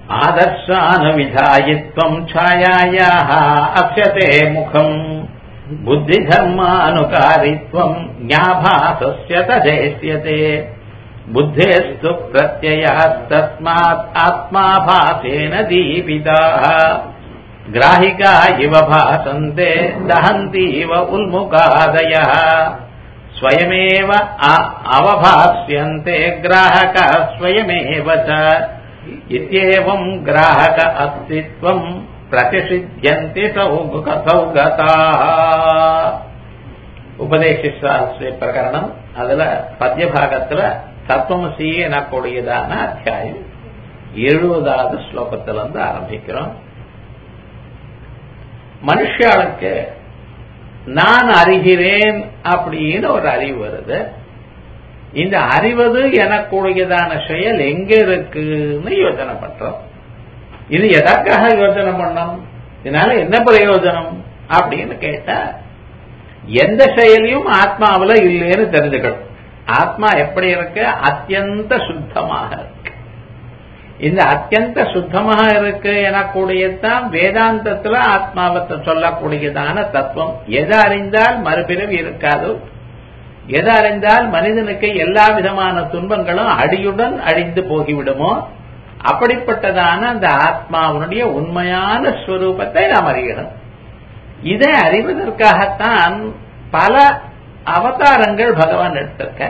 आदर्शानुविधायित्वम् छायायाः अप्स्यते मुखम् बुद्धिधर्मानुकारित्वम् ज्ञाभासस्य तदेष्यते बुद्धेस्तु प्रत्ययास्तस्मात् आत्माभासेन दीपिताः ग्राहिका इव भासन्ते दहन्तीव उन्मुखादयः स्वयमेव अवभास्यन्ते ग्राहकः स्वयमेव च इत्येवम् ग्राहक अस्तित्वम् प्रतिषिध्यन्ति சௌ கதாः உபதேசிஸ்வாசிய பிரகரணம் அதுல பத்திய பாகத்துல தத்துவமசி எனக்கூடியதான அத்தியாயம் எழுபதாவது ஸ்லோகத்துல இருந்து ஆரம்பிக்கிறோம் மனுஷாளுக்கு நான் அறிகிறேன் அப்படின்னு ஒரு அறிவு வருது இந்த அறிவது எனக்கூடியதான செயல் எங்க இருக்குன்னு யோசனை பண்றோம் இது எதற்காக யோசனை பண்ணோம் இதனால என்ன பிரயோஜனம் அப்படின்னு கேட்டா எந்த செயலையும் ஆத்மாவில இல்லைன்னு தெரிஞ்சுக்கணும் ஆத்மா எப்படி இருக்கு அத்தியந்த சுத்தமாக இருக்கு இந்த அத்தியந்த சுத்தமாக இருக்கு எனக்கூடியதான் வேதாந்தத்துல ஆத்மாவத்தை சொல்லக்கூடியதான தத்துவம் எதை அறிந்தால் மறுபிறவி இருக்காதோ எதை அறிந்தால் மனிதனுக்கு எல்லா விதமான துன்பங்களும் அடியுடன் அழிந்து போகிவிடுமோ அப்படிப்பட்டதான அந்த ஆத்மாவனுடைய உண்மையான ஸ்வரூபத்தை நாம் அறியணும் இதை அறிவதற்காகத்தான் பல அவதாரங்கள் பகவான் எடுத்திருக்க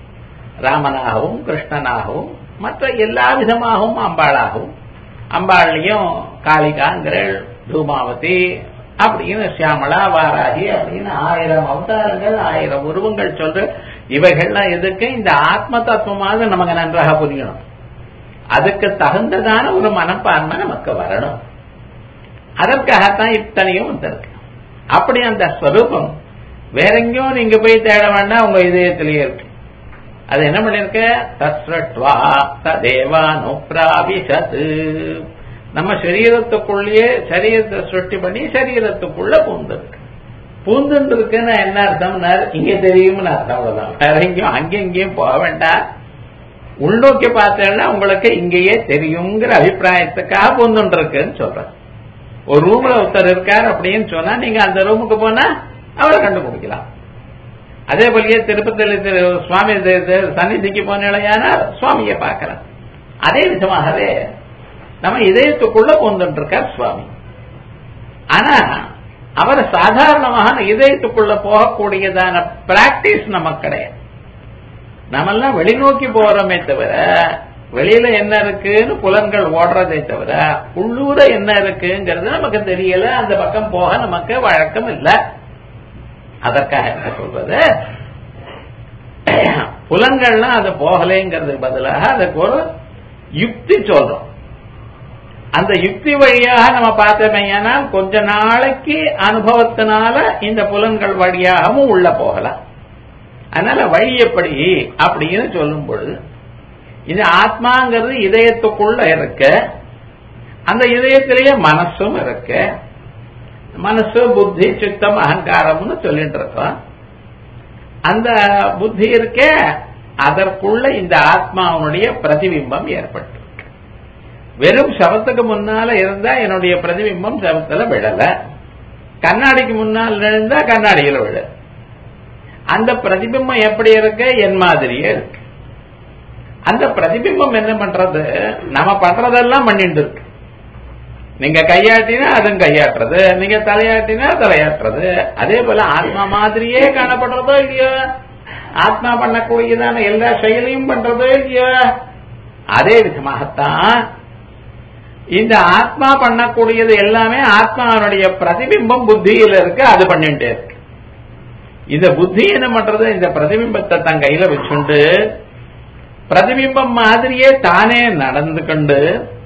ராமனாகவும் கிருஷ்ணனாகவும் மற்ற எல்லா விதமாகவும் அம்பாளாகவும் அம்பாள்லையும் காளிகாங்கிறள் தூமாவதி அப்படின்னு சியாமளா வாராகி அப்படின்னு ஆயிரம் அவதாரங்கள் ஆயிரம் உருவங்கள் சொல்ற இவைகள்லாம் எதுக்கு இந்த ஆத்ம தத்துவமாக நமக்கு நன்றாக புரியணும் அதுக்கு தகுந்ததான ஒரு மனப்பான்மை நமக்கு வரணும் அதற்காகத்தான் இத்தனையும் வந்திருக்கு அப்படி அந்த ஸ்வரூபம் வேற எங்கேயும் நீங்க போய் தேட வேண்டாம் உங்க இதயத்திலேயே இருக்கு அது என்ன பண்ணிருக்க தத்வா ததேவானுப்ராவிசத் நம்ம சரீரத்துக்குள்ளேயே சரீரத்தை சுட்டி பண்ணி சரீரத்துக்குள்ள பூந்துருக்கு பூந்துட்டு இருக்குன்னு என்ன அர்த்தம்னா இங்க தெரியும்னு அர்த்தம் அவ்வளவுதான் வேற எங்கேயும் அங்கெங்கேயும் போக வேண்டாம் உள்நோக்கி பார்த்தேன்னா உங்களுக்கு இங்கேயே தெரியுங்கிற அபிப்பிராயத்துக்காக பூந்துட்டு இருக்குன்னு சொல்றேன் ஒரு ரூம்ல ஒருத்தர் இருக்கார் அப்படின்னு சொன்னா நீங்க அந்த ரூமுக்கு போனா அவரை கண்டுபிடிக்கலாம் அதே போலயே திருப்பதியில் சுவாமி சன்னிதிக்கு போனா சுவாமியை பார்க்கலாம் அதே விதமாகவே நம்ம இதயத்துக்குள்ள பூந்துட்டு இருக்கார் சுவாமி ஆனா அவர் சாதாரணமாக இதயத்துக்குள்ள போகக்கூடியதான பிராக்டிஸ் நமக்கு கிடையாது நம்மெல்லாம் வெளிநோக்கி போறோமே தவிர வெளியில என்ன இருக்குன்னு புலன்கள் ஓடுறதே தவிர உள்ளூர என்ன இருக்குங்கிறது நமக்கு தெரியல அந்த பக்கம் போக நமக்கு வழக்கம் இல்லை அதற்காக என்ன சொல்றது புலன்கள்லாம் அது போகலைங்கிறதுக்கு பதிலாக அதுக்கு ஒரு யுக்தி சொல்றோம் அந்த யுக்தி வழியாக நம்ம பார்த்தோமையானா கொஞ்ச நாளைக்கு அனுபவத்தினால இந்த புலன்கள் வழியாகவும் உள்ள போகலாம் அதனால வழி எப்படி அப்படின்னு சொல்லும் பொழுது இது ஆத்மாங்கிறது இதயத்துக்குள்ள இருக்கு அந்த இதயத்திலேயே மனசும் இருக்கு மனசு புத்தி சித்தம் அகங்காரம்னு சொல்லிட்டு இருக்கோம் அந்த புத்தி இருக்க அதற்குள்ள இந்த ஆத்மாவனுடைய பிரதிபிம்பம் ஏற்பட்டு வெறும் சவத்துக்கு முன்னால இருந்தா என்னுடைய பிரதிபிம்பம் சவத்துல விழல கண்ணாடிக்கு முன்னால் இருந்தா கண்ணாடியில விழ அந்த பிரதிபிம்பம் எப்படி இருக்கு என் மாதிரியே இருக்கு அந்த பிரதிபிம்பம் என்ன பண்றது நம்ம பண்றதெல்லாம் பண்ணிட்டு இருக்கு நீங்க கையாட்டினா அதுவும் கையாட்டுறது நீங்க தலையாட்டினா தலையாட்டுறது அதே போல ஆத்மா மாதிரியே காணப்படுறதோ இல்லையோ ஆத்மா பண்ணக்கூடியதான எல்லா செயலையும் பண்றதோ இல்லையோ அதே விதமாகத்தான் இந்த ஆத்மா பண்ணக்கூடியது எல்லாமே ஆத்மாவனுடைய பிரதிபிம்பம் புத்தியில இருக்கு அது பண்ணிட்டே இருக்கு இந்த புத்தி என்ன பண்றது இந்த பிரதிபிம்பத்தை தன் கையில வச்சுண்டு பிரதிபிம்பம் மாதிரியே தானே நடந்து கொண்டு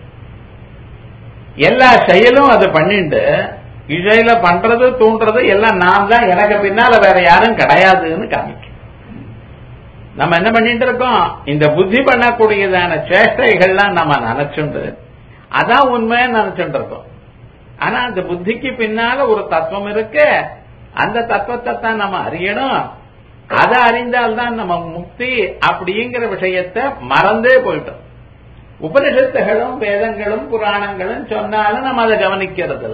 எல்லா செயலும் அது பண்ணிட்டு இசையில பண்றது தூண்டுறது எல்லாம் நான் தான் எனக்கு பின்னால வேற யாரும் கிடையாதுன்னு காமிக்கும் நம்ம என்ன பண்ணிட்டு இருக்கோம் இந்த புத்தி பண்ணக்கூடியதான சேஷ்டைகள்லாம் நம்ம நினைச்சுண்டு அதான் உண்மைன்னு நினைச்சுட்டு இருக்கோம் ஆனா அந்த புத்திக்கு பின்னால ஒரு தத்துவம் இருக்கு அந்த தத்துவத்தை தான் நம்ம அறியணும் அதை அறிந்தால்தான் நம்ம முக்தி அப்படிங்கிற விஷயத்த மறந்தே போயிட்டோம் உபனிஷத்துகளும் வேதங்களும் புராணங்களும் சொன்னாலும் நம்ம அதை கவனிக்கிறது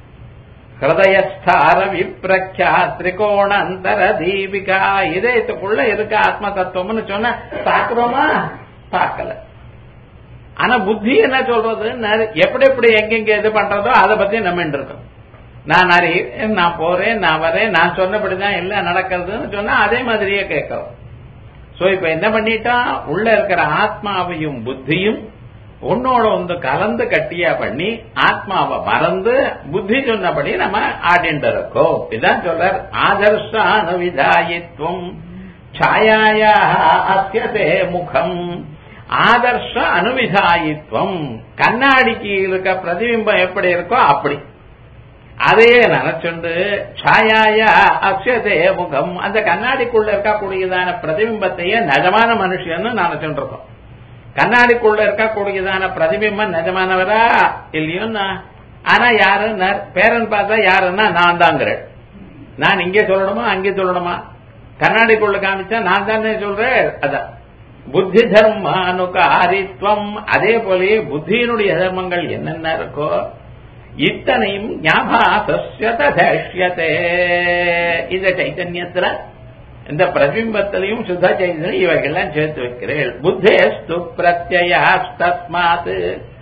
ஹிருதயஸ்தார விப்ரக்யா திரிகோண அந்தர தீபிகா இதயத்துக்குள்ள இருக்க ஆத்ம தத்துவம்னு சொன்னா பாக்குறோமா பார்க்கல ஆனா புத்தி என்ன சொல்றது எப்படி எப்படி எங்கெங்க இது பண்றதோ அதை பத்தி நம்ம இருக்கோம் நான் நிறைய நான் போறேன் நான் வரேன் நான் சொன்னபடிதான் எல்லாம் நடக்கிறதுன்னு சொன்னா அதே மாதிரியே கேட்கிறோம் சோ இப்ப என்ன பண்ணிட்டான் உள்ள இருக்கிற ஆத்மாவையும் புத்தியும் உன்னோட வந்து கலந்து கட்டியா பண்ணி ஆத்மாவை மறந்து புத்தி சொன்னபடி நம்ம ஆடிண்டு இருக்கோம் இதான் சொல்றார் ஆதர்ஷான விதாயித்வம் சாயாயா அத்தியதே முகம் ஆதர்ஷ அனுவிதாயித்வம் கண்ணாடிக்கு இருக்க பிரதிபிம்பம் எப்படி இருக்கோ அப்படி அதையே நினைச்சுண்டு சாயாயா அக்ஷதே முகம் அந்த கண்ணாடிக்குள்ள இருக்கக்கூடியதான பிரதிபிம்பத்தையே நிஜமான மனுஷன்னு நினைச்சுட்டு இருக்கோம் கண்ணாடிக்குள்ள இருக்கக்கூடியதான பிரதிபிம்பம் நிஜமானவரா இல்லையோன்னா ஆனா யாரு பேரன் பார்த்தா யாருன்னா நான் தாங்கிறேன் நான் இங்கே சொல்லணுமா அங்கே சொல்லணுமா கண்ணாடிக்குள்ள காமிச்சா நான் தானே சொல்றேன் அதான் புத்தி தர்மானுகாரித்வம் அதே போலயே புத்தியினுடைய தர்மங்கள் என்னென்ன இருக்கோ இத்தனையும் ஞாபாசஸ்யதேஷ்யத்தே இந்த சைத்தன்யத்துல இந்த பிரதிபிம்பத்திலையும் சுத்த சைதன்யம் இவைகள்லாம் சேர்த்து வைக்கிறேன் புத்தேஸ்து பிரத்யஸ்தஸ்மாத்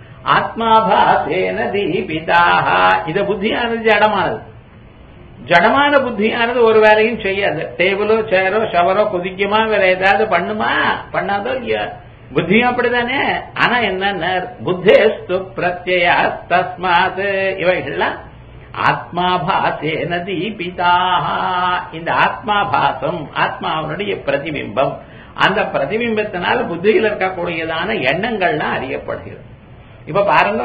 ஆத்மாபாசேன தீபிதாக இந்த புத்தியானது ஜடமானது ஜடமான புத்தியானது ஒரு வேலையும் செய்யாது டேபிளோ சேரோ ஷவரோ குதிக்குமா வேற ஏதாவது பண்ணுமா பண்ணாதோ இல்லையா புத்தியும் அப்படிதானே ஆனா என்ன புத்தேஸ்து பிரத்யா தஸ்மாத் இவைகள்லாம் ஆத்மாபாசேன தீபிதாக இந்த ஆத்மாபாசம் ஆத்மாவனுடைய பிரதிபிம்பம் அந்த பிரதிபிம்பத்தினால புத்தியில் இருக்கக்கூடியதான எண்ணங்கள்லாம் அறியப்படுகிறது இப்ப பாருங்க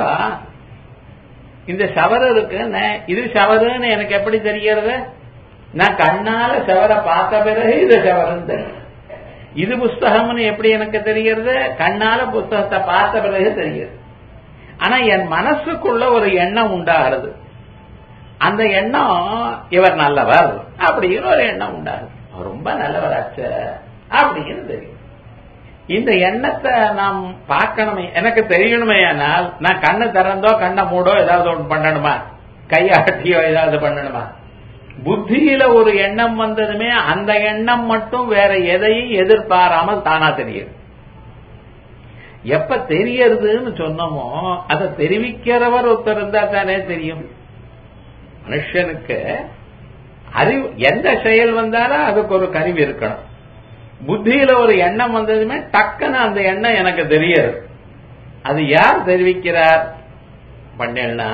இந்த ஷவர் இருக்குன்னு இது ஷவருன்னு எனக்கு எப்படி தெரியறது நான் கண்ணால ஷவரை பார்த்த பிறகு இது ஷவருன்னு தெரியும் இது புஸ்தகம்னு எப்படி எனக்கு தெரிகிறது கண்ணால புஸ்தகத்தை பார்த்த பிறகு தெரியுது ஆனா என் மனசுக்குள்ள ஒரு எண்ணம் உண்டாகிறது அந்த எண்ணம் இவர் நல்லவர் அப்படின்னு ஒரு எண்ணம் உண்டாகுது ரொம்ப நல்லவராச்ச அப்படின்னு தெரியும் இந்த எண்ணத்தை நாம் பார்க்கணுமே எனக்கு தெரியணுமே ஆனால் நான் கண்ணை திறந்தோ கண்ணை மூடோ ஏதாவது ஒன்று பண்ணணுமா கையாட்டியோ ஏதாவது பண்ணணுமா புத்தியில ஒரு எண்ணம் வந்ததுமே அந்த எண்ணம் மட்டும் வேற எதையும் எதிர்பாராமல் தானா தெரியுது எப்ப தெரியறதுன்னு சொன்னோமோ அதை தெரிவிக்கிறவர் ஒருத்தர் இருந்தா தானே தெரியும் மனுஷனுக்கு அறிவு எந்த செயல் வந்தாலும் அதுக்கு ஒரு கருவி இருக்கணும் புத்தியில ஒரு எண்ணம் வந்ததுமே டக்குன்னு அந்த எண்ணம் எனக்கு தெரியாது அது யார் தெரிவிக்கிறார் பண்ணேன்னா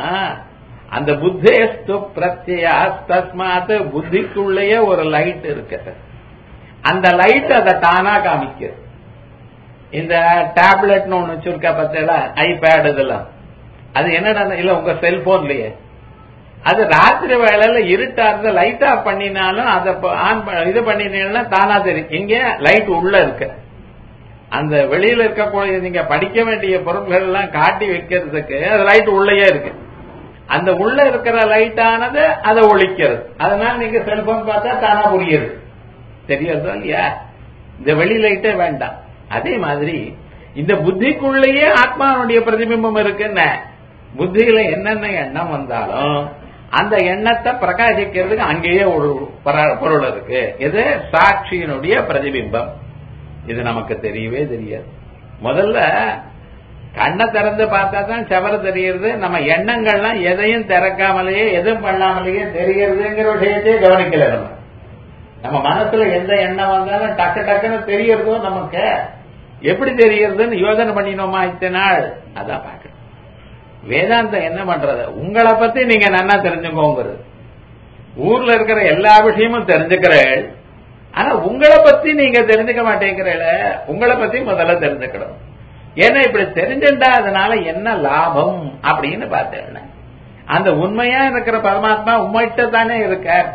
அந்த புத்தேஸ்து பிரத்யா தஸ்மாத் புத்திக்குள்ளேயே ஒரு லைட் இருக்கு அந்த லைட் அதை தானா காமிக்கிறது இந்த டேப்லெட்னு ஒண்ணு வச்சிருக்கா பார்த்தல ஐபேட் இதெல்லாம் அது என்னடா இல்ல உங்க செல்போன்லயே அது ராத்திரி வேலையில இருட்டா இருந்த லைட் ஆஃப் பண்ணினாலும் அதை ஆன் இது பண்ணினீங்கன்னா தானா தெரியும் இங்க லைட் உள்ள இருக்கு அந்த வெளியில இருக்கக்கூடிய நீங்க படிக்க வேண்டிய பொருட்கள் எல்லாம் காட்டி வைக்கிறதுக்கு அது லைட் உள்ளேயே இருக்கு அந்த உள்ள இருக்கிற லைட்டானது அதை ஒழிக்கிறது அதனால நீங்க செல்போன் பார்த்தா தானா புரியுது தெரியாதோ இல்லையா இந்த வெளி லைட்டே வேண்டாம் அதே மாதிரி இந்த புத்திக்குள்ளேயே ஆத்மாவுடைய பிரதிபிம்பம் இருக்குன்னு புத்தியில என்னென்ன எண்ணம் வந்தாலும் அந்த எண்ணத்தை பிரகாசிக்கிறதுக்கு அங்கேயே ஒரு பொருள் இருக்கு இது சாட்சியினுடைய பிரதிபிம்பம் இது நமக்கு தெரியவே தெரியாது முதல்ல கண்ணை திறந்து பார்த்தா தான் செவர தெரியறது நம்ம எண்ணங்கள்லாம் எதையும் திறக்காமலேயே எதுவும் பண்ணாமலேயே தெரியறதுங்கிற விஷயத்தையே கவனிக்கல நம்ம நம்ம மனசுல எந்த எண்ணம் வந்தாலும் டக்கு டக்குன்னு தெரியறதோ நமக்கு எப்படி தெரியறதுன்னு யோசனை பண்ணினோமா இத்தனை நாள் அதான் பார்க்கணும் வேதாந்தம் என்ன பண்றது உங்களை பத்தி நீங்க நன்னா தெரிஞ்சுக்கோங்கிறது ஊர்ல இருக்கிற எல்லா விஷயமும் தெரிஞ்சுக்கிறேள் ஆனா உங்களை பத்தி நீங்க தெரிஞ்சுக்க மாட்டேங்கிறீல உங்களை பத்தி முதல்ல தெரிஞ்சுக்கணும் ஏன்னா இப்படி தெரிஞ்சுட்டா அதனால என்ன லாபம் அப்படின்னு பார்த்தேன் அந்த உண்மையா இருக்கிற பரமாத்மா உண்மைகிட்ட தானே இருக்கார்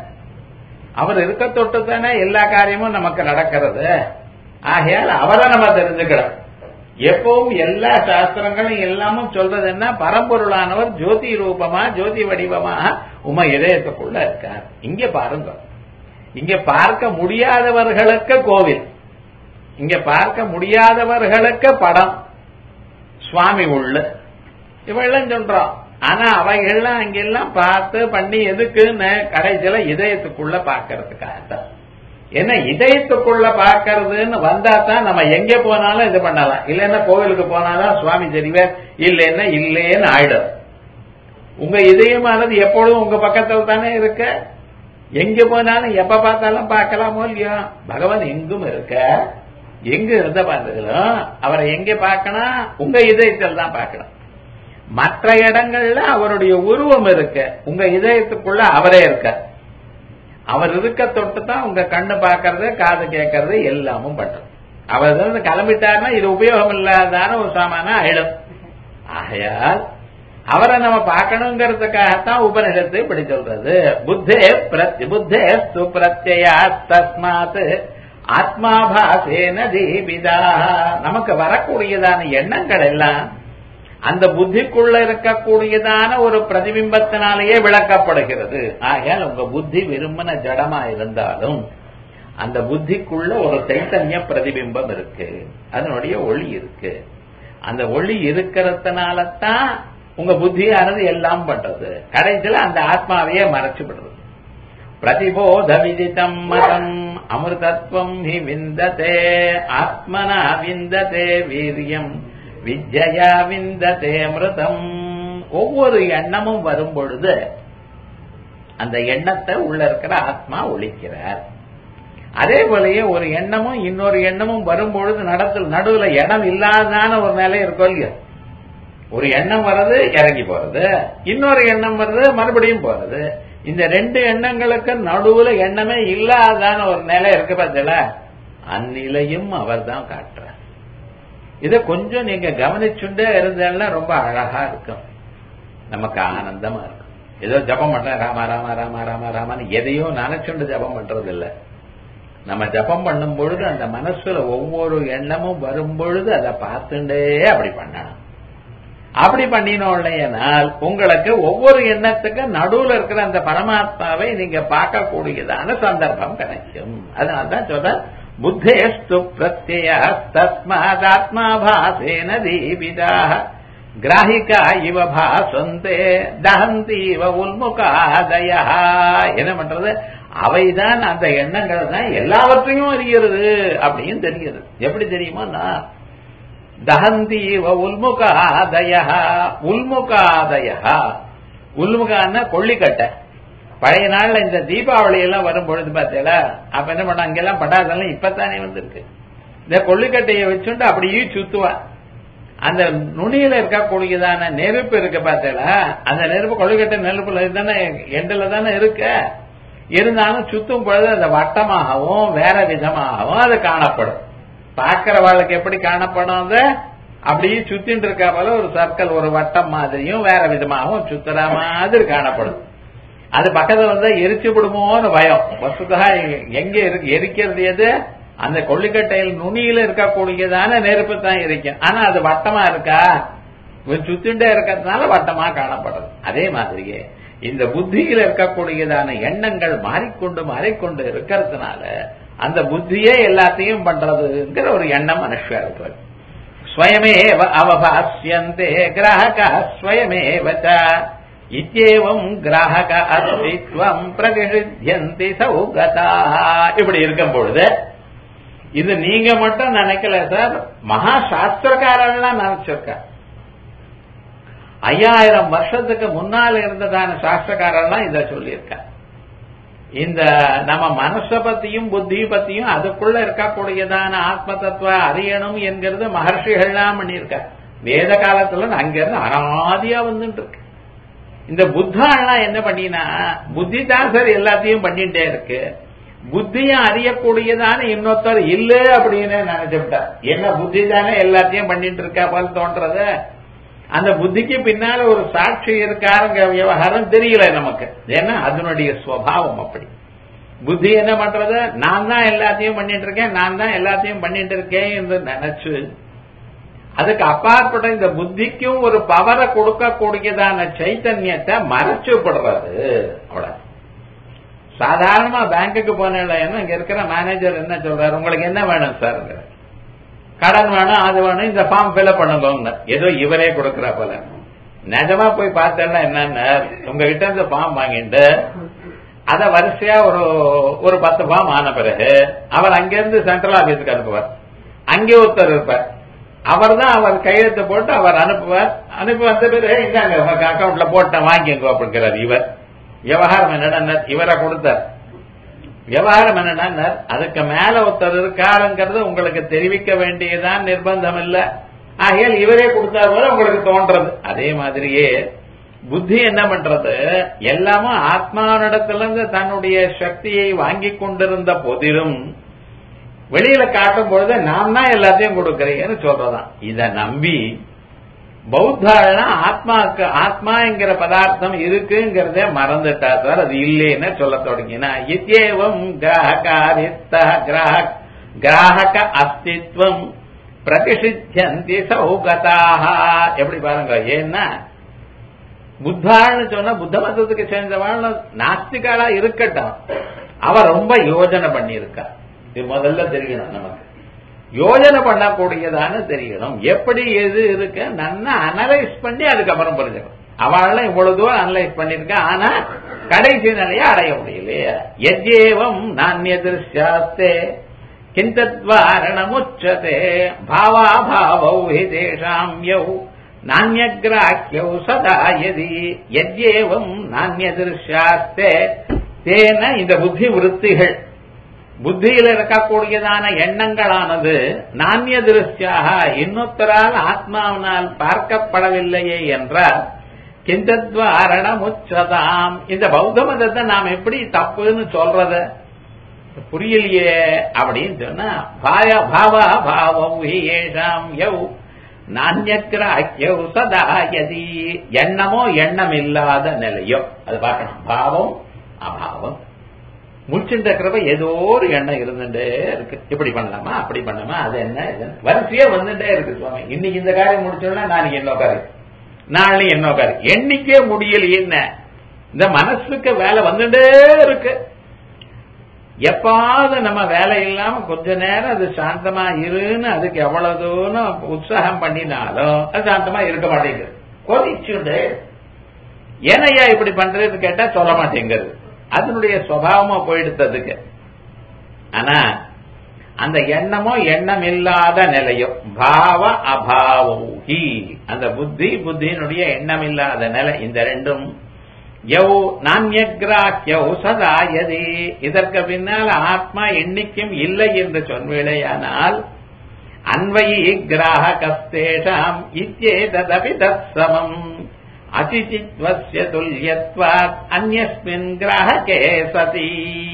அவர் இருக்க தொட்டு தானே எல்லா காரியமும் நமக்கு நடக்கிறது ஆகையால் அவரை நம்ம தெரிஞ்சுக்கணும் எப்பவும் எல்லா சாஸ்திரங்களும் எல்லாமும் சொல்றது என்ன பரம்பொருளானவர் ஜோதி ரூபமா ஜோதி வடிவமா உமா இதயத்துக்குள்ள இருக்கார் இங்க பாருங்க இங்க பார்க்க முடியாதவர்களுக்கு கோவில் இங்க பார்க்க முடியாதவர்களுக்கு படம் சுவாமி உள்ள இவெல்லாம் சொல்றோம் ஆனா அவைகள்லாம் அங்கெல்லாம் பார்த்து பண்ணி எதுக்குன்னு கடைசியில இதயத்துக்குள்ள பாக்கிறதுக்காகத்தான் ஏன்னா இதயத்துக்குள்ள பாக்கிறதுன்னு வந்தா தான் நம்ம எங்க போனாலும் இது பண்ணலாம் இல்லைன்னா கோவிலுக்கு போனாதான் சுவாமி தெரிவார் இல்லைன்னா இல்லேன்னு ஆயிடும் உங்க இதயமானது எப்பொழுதும் உங்க பக்கத்துல தானே இருக்க எங்க போனாலும் எப்ப பார்த்தாலும் பார்க்கலாமோ இல்லையோ பகவான் எங்கும் இருக்க எங்க இருந்த பார்த்தாலும் அவரை எங்க பார்க்கணும் உங்க இதயத்தில் தான் பார்க்கணும் மற்ற இடங்கள்ல அவருடைய உருவம் இருக்கு உங்க இதயத்துக்குள்ள அவரே இருக்க அவர் இருக்க தொட்டு தான் உங்க கண்ணு பார்க்கறது காது கேட்கறது எல்லாமும் பண்றது அவர் வந்து கிளம்பிட்டாருன்னா இது உபயோகம் இல்லாதான ஒரு சாமான ஆயிடும் ஆகையால் அவரை நம்ம பார்க்கணுங்கிறதுக்காகத்தான் உபனிஷத்து இப்படி சொல்றது புத்தே பிரத்ய புத்தே சுப்பிரத்யா தஸ்மாத் ஆத்மாபாசேன தீபிதா நமக்கு வரக்கூடியதான எண்ணங்கள் எல்லாம் அந்த புத்திக்குள்ள இருக்கக்கூடியதான ஒரு பிரதிபிம்பத்தினாலேயே விளக்கப்படுகிறது ஆகையால் உங்க புத்தி விரும்பின ஜடமா இருந்தாலும் அந்த புத்திக்குள்ள ஒரு சைத்தன்ய பிரதிபிம்பம் இருக்கு அதனுடைய ஒளி இருக்கு அந்த ஒளி இருக்கிறதுனால தான் உங்க புத்தியானது எல்லாம் பண்றது கடைசியில அந்த ஆத்மாவையே மறைச்சு விடுறது பிரதிபோத விதித்தம் மதம் அமிர்தத்வம் ஹி விந்ததே ஆத்மனா விந்ததே வீரியம் வித்யா விந்ததே மிருதம் ஒவ்வொரு எண்ணமும் வரும் பொழுது அந்த எண்ணத்தை உள்ள இருக்கிற ஆத்மா ஒழிக்கிறார் அதே போலயே ஒரு எண்ணமும் இன்னொரு எண்ணமும் வரும்பொழுது நடத்தில் நடுவுல இடம் இல்லாதான ஒரு நிலை இருக்கும் இல்லையா ஒரு எண்ணம் வர்றது இறங்கி போறது இன்னொரு எண்ணம் வர்றது மறுபடியும் போறது இந்த ரெண்டு எண்ணங்களுக்கு நடுவுல எண்ணமே இல்லாதான ஒரு நிலை இருக்கு பார்த்தல அந்நிலையும் அவர் தான் காட்டுறார் இத கொஞ்சம் நீங்க கவனிச்சுட்டே இருந்தேன்னா ரொம்ப அழகா இருக்கும் நமக்கு ஆனந்தமா இருக்கும் ஏதோ ஜபம் பண்ற ராமா ராமா ராமா ராமா ராமான்னு எதையோ நினைச்சுண்டு ஜபம் பண்றது இல்ல நம்ம ஜபம் பண்ணும் பொழுது அந்த மனசுல ஒவ்வொரு எண்ணமும் வரும் பொழுது அதை பார்த்துட்டே அப்படி பண்ணணும் அப்படி பண்ணினோம்னால் உங்களுக்கு ஒவ்வொரு எண்ணத்துக்கு நடுவுல இருக்கிற அந்த பரமாத்மாவை நீங்க பார்க்கக்கூடியதான சந்தர்ப்பம் கிடைக்கும் அதனால்தான் சொல்ற புத்தேஸ்து பிரத்ய தஸ்மாதாத்மா பாசேன தீபிதா கிராஹிகா இவ பாசந்தே தஹந்தி இவ உள்முகாதய என்ன பண்றது அவைதான் அந்த எண்ணங்கள் தான் எல்லாவற்றையும் அறிகிறது அப்படின்னு தெரிகிறது எப்படி தெரியுமா தஹந்தி இவ உள்முகாதய உள்முகாதய உள்முகான்னா கொள்ளிக்கட்டை பழைய நாள்ல இந்த தீபாவளி எல்லாம் வரும் பொழுது பார்த்தீங்களா அப்ப என்ன பண்ண அங்கெல்லாம் பட்டாசெல்லாம் இப்பத்தானே வந்திருக்கு இந்த கொள்ளிக்கட்டையை வச்சுட்டு அப்படியே சுத்துவான் அந்த நுனியில இருக்கக்கூடியதான நெருப்பு இருக்கு பார்த்தீங்களா அந்த நெருப்பு கொள்ளிக்கட்டை நெருப்புல தானே எண்டில் தானே இருக்க இருந்தாலும் சுத்தும் பொழுது அந்த வட்டமாகவும் வேற விதமாகவும் அது காணப்படும் பார்க்கிறவாளுக்கு எப்படி காணப்படும் அது அப்படியே சுத்தின்னு இருக்கா போல ஒரு சர்க்கிள் ஒரு வட்டம் மாதிரியும் வேற விதமாகவும் சுத்துற மாதிரி காணப்படும் அது பக்கத்துல வந்து எரிச்சு விடுமோன்னு பயம் வசுதா எங்க இருக்கு எரிக்கிறது எது அந்த கொள்ளிக்கட்டையில் நுனியில இருக்கக்கூடியதான நெருப்பு தான் இருக்கும் ஆனா அது வட்டமா இருக்கா சுத்திண்டே இருக்கிறதுனால வட்டமா காணப்படுறது அதே மாதிரியே இந்த புத்தியில இருக்கக்கூடியதான எண்ணங்கள் மாறிக்கொண்டு மாறிக்கொண்டு இருக்கிறதுனால அந்த புத்தியே எல்லாத்தையும் பண்றதுங்கிற ஒரு எண்ணம் மனுஷருக்கு ஸ்வயமேவ அவபாசியந்தே கிராஹக ஸ்வயமேவ இத்தேவம் கிராஹக அஸ்தித்வம் பிரகிருத்தியந்தி சௌகதா இப்படி இருக்கும் பொழுது இது நீங்க மட்டும் நினைக்கல சார் மகா சாஸ்திரக்காரெல்லாம் நினைச்சிருக்க ஐயாயிரம் வருஷத்துக்கு முன்னால் இருந்ததான சாஸ்திரக்காரெல்லாம் இத சொல்லியிருக்க இந்த நம்ம மனச பத்தியும் புத்தி பத்தியும் அதுக்குள்ள இருக்கக்கூடியதான ஆத்ம தத்துவ அறியணும் என்கிறது மகர்ஷிகள்லாம் பண்ணியிருக்க வேத காலத்துல அங்கிருந்து அனாதியா வந்துட்டு இருக்கு இந்த புத்தாலாம் என்ன பண்ணினா புத்தி தான் சார் எல்லாத்தையும் பண்ணிட்டே இருக்கு புத்தியும் அறியக்கூடியதான இன்னொருத்தர் இல்ல அப்படின்னு நினைச்சுட்டார் என்ன புத்தி தானே எல்லாத்தையும் பண்ணிட்டு இருக்கா போல தோன்றது அந்த புத்திக்கு பின்னால ஒரு சாட்சி இருக்காருங்க விவகாரம் தெரியல நமக்கு ஏன்னா அதனுடைய சுவாவம் அப்படி புத்தி என்ன பண்றது நான் தான் எல்லாத்தையும் பண்ணிட்டு இருக்கேன் நான் தான் எல்லாத்தையும் பண்ணிட்டு இருக்கேன் என்று நினைச்சு அதுக்கு அப்பாற்பட்ட இந்த புத்திக்கும் ஒரு பவரை கொடுக்கக்கூடியதான சைத்தன்யத்தை மறைச்சு படுறது அவ்வளவு சாதாரணமா பேங்குக்கு போன இங்க இருக்கிற மேனேஜர் என்ன சொல்றாரு உங்களுக்கு என்ன வேணும் சார் கடன் வேணும் அது வேணும் இந்த ஃபார்ம் ஃபில்அப் பண்ணுங்க ஏதோ இவரே கொடுக்கறா போல நிஜமா போய் பார்த்தேன்னா என்னன்னு உங்ககிட்ட இந்த ஃபார்ம் வாங்கிட்டு அத வரிசையா ஒரு ஒரு பத்து ஃபார்ம் ஆன பிறகு அவர் அங்கிருந்து சென்ட்ரல் ஆபீஸுக்கு அனுப்புவார் அங்கே ஒருத்தர் இருப்பார் அவர் தான் அவர் கையெழுத்து போட்டு அவர் அனுப்புவார் அனுப்பி வந்த பிறகு இந்தாங்க உங்க அக்கௌண்ட்ல போட்டேன் வாங்கிக்கோ அப்படிங்கிறார் இவர் விவகாரம் என்னடா இவரை கொடுத்தார் விவகாரம் என்னன்னா அதுக்கு மேல ஒருத்தர் இருக்காருங்கிறது உங்களுக்கு தெரிவிக்க வேண்டியதான் நிர்பந்தம் இல்ல ஆகையால் இவரே கொடுத்தார் போல உங்களுக்கு தோன்றது அதே மாதிரியே புத்தி என்ன பண்றது எல்லாமும் ஆத்மானிடத்திலிருந்து தன்னுடைய சக்தியை வாங்கி கொண்டிருந்த போதிலும் வெளியில காட்டும் பொழுது நான் தான் எல்லாத்தையும் கொடுக்கிறேன்னு சொல்றதான் இத நம்பி பௌத்தாள்னா ஆத்மாக்கு ஆத்மாங்கிற பதார்த்தம் இருக்குங்கிறதே மறந்துட்டா சார் அது இல்லைன்னு சொல்ல தொடங்கினா இத்தேவம் கிராஹகாரித்த கிராஹக் கிராஹக அஸ்தித்வம் பிரதிஷித்தியந்தி சௌகதாக எப்படி பாருங்க ஏன்னா புத்தாள்னு சொன்னா புத்த மதத்துக்கு சேர்ந்தவாள் நாஸ்திகாலா இருக்கட்டும் அவ ரொம்ப யோஜனை பண்ணியிருக்கா இது முதல்ல தெரியணும் நமக்கு யோஜனை பண்ணக்கூடியதான்னு தெரியணும் எப்படி எது இருக்கு நன்னா அனலைஸ் பண்ணி அதுக்கப்புறம் புரிஞ்சுக்கணும் அவள் இவ்வளவு தூரம் அனலைஸ் பண்ணிருக்கா ஆனா கடைசி நிலையை அடைய முடியலையே எஜ்ஜேவம் நானியதிர்ஷாஸ்தே கிந்தத்வாரணமுச்சதே பாவாபாவௌ ஹி தேஷாம் யௌ நானியகிராக்கியௌ சதா யதி எஜ்ஜேவம் நானியதிர்ஷாஸ்தே தேன இந்த புத்தி விருத்திகள் புத்தியில் இருக்கக்கூடியதான எண்ணங்களானது நானிய திருஷ்டியாக இன்னொத்தரால் ஆத்மாவினால் பார்க்கப்படவில்லையே என்றால் கிந்தத்வாரணமுச்சதாம் இந்த பௌத்த மதத்தை நாம் எப்படி தப்புன்னு சொல்றத புரியலையே அப்படின்னு சொன்னா பாய பாவா பாவம் ஏஷாம் யௌ நானியக்கிராக்கியௌ சதா யதி எண்ணமோ எண்ணம் இல்லாத நிலையோ அது பார்க்கணும் பாவம் அபாவம் முடிச்சுட்டு இருக்கிறப்ப ஏதோ ஒரு எண்ணம் இருந்துட்டே இருக்கு இப்படி பண்ணலாமா அப்படி பண்ணலாமா அது என்ன இது வரிசையா வந்துட்டே இருக்கு சுவாமி இன்னைக்கு இந்த காரியம் முடிச்சோம்னா நாளைக்கு என்ன காரியம் நாளைக்கு என்ன காரியம் எண்ணிக்கே முடியலையே என்ன இந்த மனசுக்கு வேலை வந்துட்டே இருக்கு எப்பாவது நம்ம வேலை இல்லாம கொஞ்ச நேரம் அது சாந்தமா இருன்னு அதுக்கு எவ்வளவு தூரம் உற்சாகம் பண்ணினாலும் அது சாந்தமா இருக்க மாட்டேங்குது கொதிச்சுண்டு ஏனையா இப்படி பண்றதுன்னு கேட்டா சொல்ல மாட்டேங்கிறது அதனுடைய சுவாவமா போயிடுத்ததுக்கு ஆனா அந்த எண்ணமோ எண்ணம் இல்லாத நிலையோ பாவ அபாவூஹி அந்த புத்தி புத்தியினுடைய எண்ணம் இல்லாத நிலை இந்த ரெண்டும் யௌ நான்யக்ராக்கியௌ சதா யதி இதற்கு பின்னால் ஆத்மா எண்ணிக்கும் இல்லை என்று சொன்வேளையானால் அன்வயி கிராகஸ்தேஷாம் இத்தேததபி தத்சமம் அசிச்சித்வஸ்ய துல்யத்வாத் அந்யஸ்மின் கிராஹகே சதி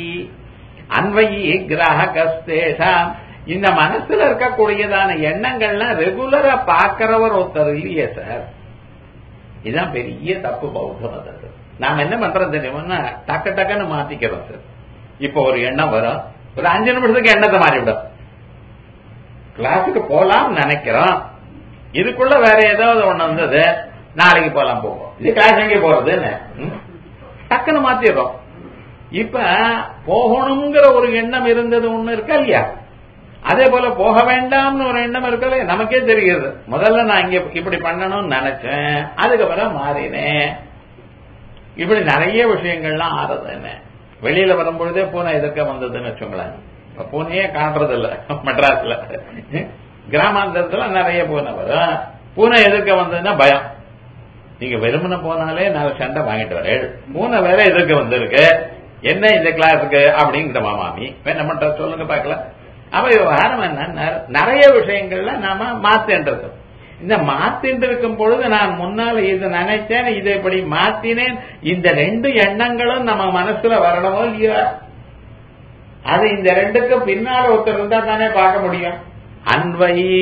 அன்வயி கிராஹகஸ்தேஷாம் இந்த மனசுல இருக்கக்கூடியதான எண்ணங்கள்லாம் ரெகுலரா பாக்கிறவர் ஒருத்தர் இல்லையே சார் இதுதான் பெரிய தப்பு பௌத்த மதத்து நாம என்ன பண்றது தெரியுமா டக்கு டக்குன்னு மாத்திக்கிறோம் சார் இப்ப ஒரு எண்ணம் வரும் ஒரு அஞ்சு நிமிஷத்துக்கு எண்ணத்தை மாறிவிடும் கிளாஸுக்கு போலாம் நினைக்கிறோம் இதுக்குள்ள வேற ஏதாவது ஒண்ணு வந்தது நாளைக்கு போலாம் போவோம் இது கிளாஸ் எங்கே போறதுன்னு டக்குன்னு மாத்திடுறோம் இப்ப போகணுங்கிற ஒரு எண்ணம் இருந்தது ஒண்ணு இருக்கா இல்லையா அதே போல போக வேண்டாம்னு ஒரு எண்ணம் இருக்கல நமக்கே தெரிகிறது முதல்ல நான் இங்க இப்படி பண்ணணும்னு நினைச்சேன் அதுக்கப்புறம் மாறினேன் இப்படி நிறைய விஷயங்கள்லாம் ஆறது என்ன வெளியில வரும்பொழுதே பூனை எதிர்க்க வந்ததுன்னு வச்சுங்களேன் இப்ப பூனையே காட்டுறது இல்ல மெட்ராஸ்ல கிராமாந்தரத்துல நிறைய பூனை வரும் பூனை எதிர்க்க வந்ததுன்னா பயம் நீங்க வெறுமனை போனாலே நாலு சண்டை வாங்கிட்டு வரேன் பூனை வேற எதிர்க்க வந்திருக்கு என்ன இந்த கிளாஸுக்கு அப்படிங்கிற மாமாமி என்ன பண்ற சொல்லுங்க பாக்கலாம் அப்ப விவகாரம் என்ன நிறைய விஷயங்கள்ல நாம மாத்தின்றது இந்த மாத்தின்று இருக்கும் பொழுது நான் முன்னால இது நினைச்சேன் இதை இப்படி மாத்தினேன் இந்த ரெண்டு எண்ணங்களும் நம்ம மனசுல வரணுமோ இல்லையோ அது இந்த ரெண்டுக்கும் பின்னால ஒருத்தர் இருந்தா தானே பார்க்க முடியும் அன்வயி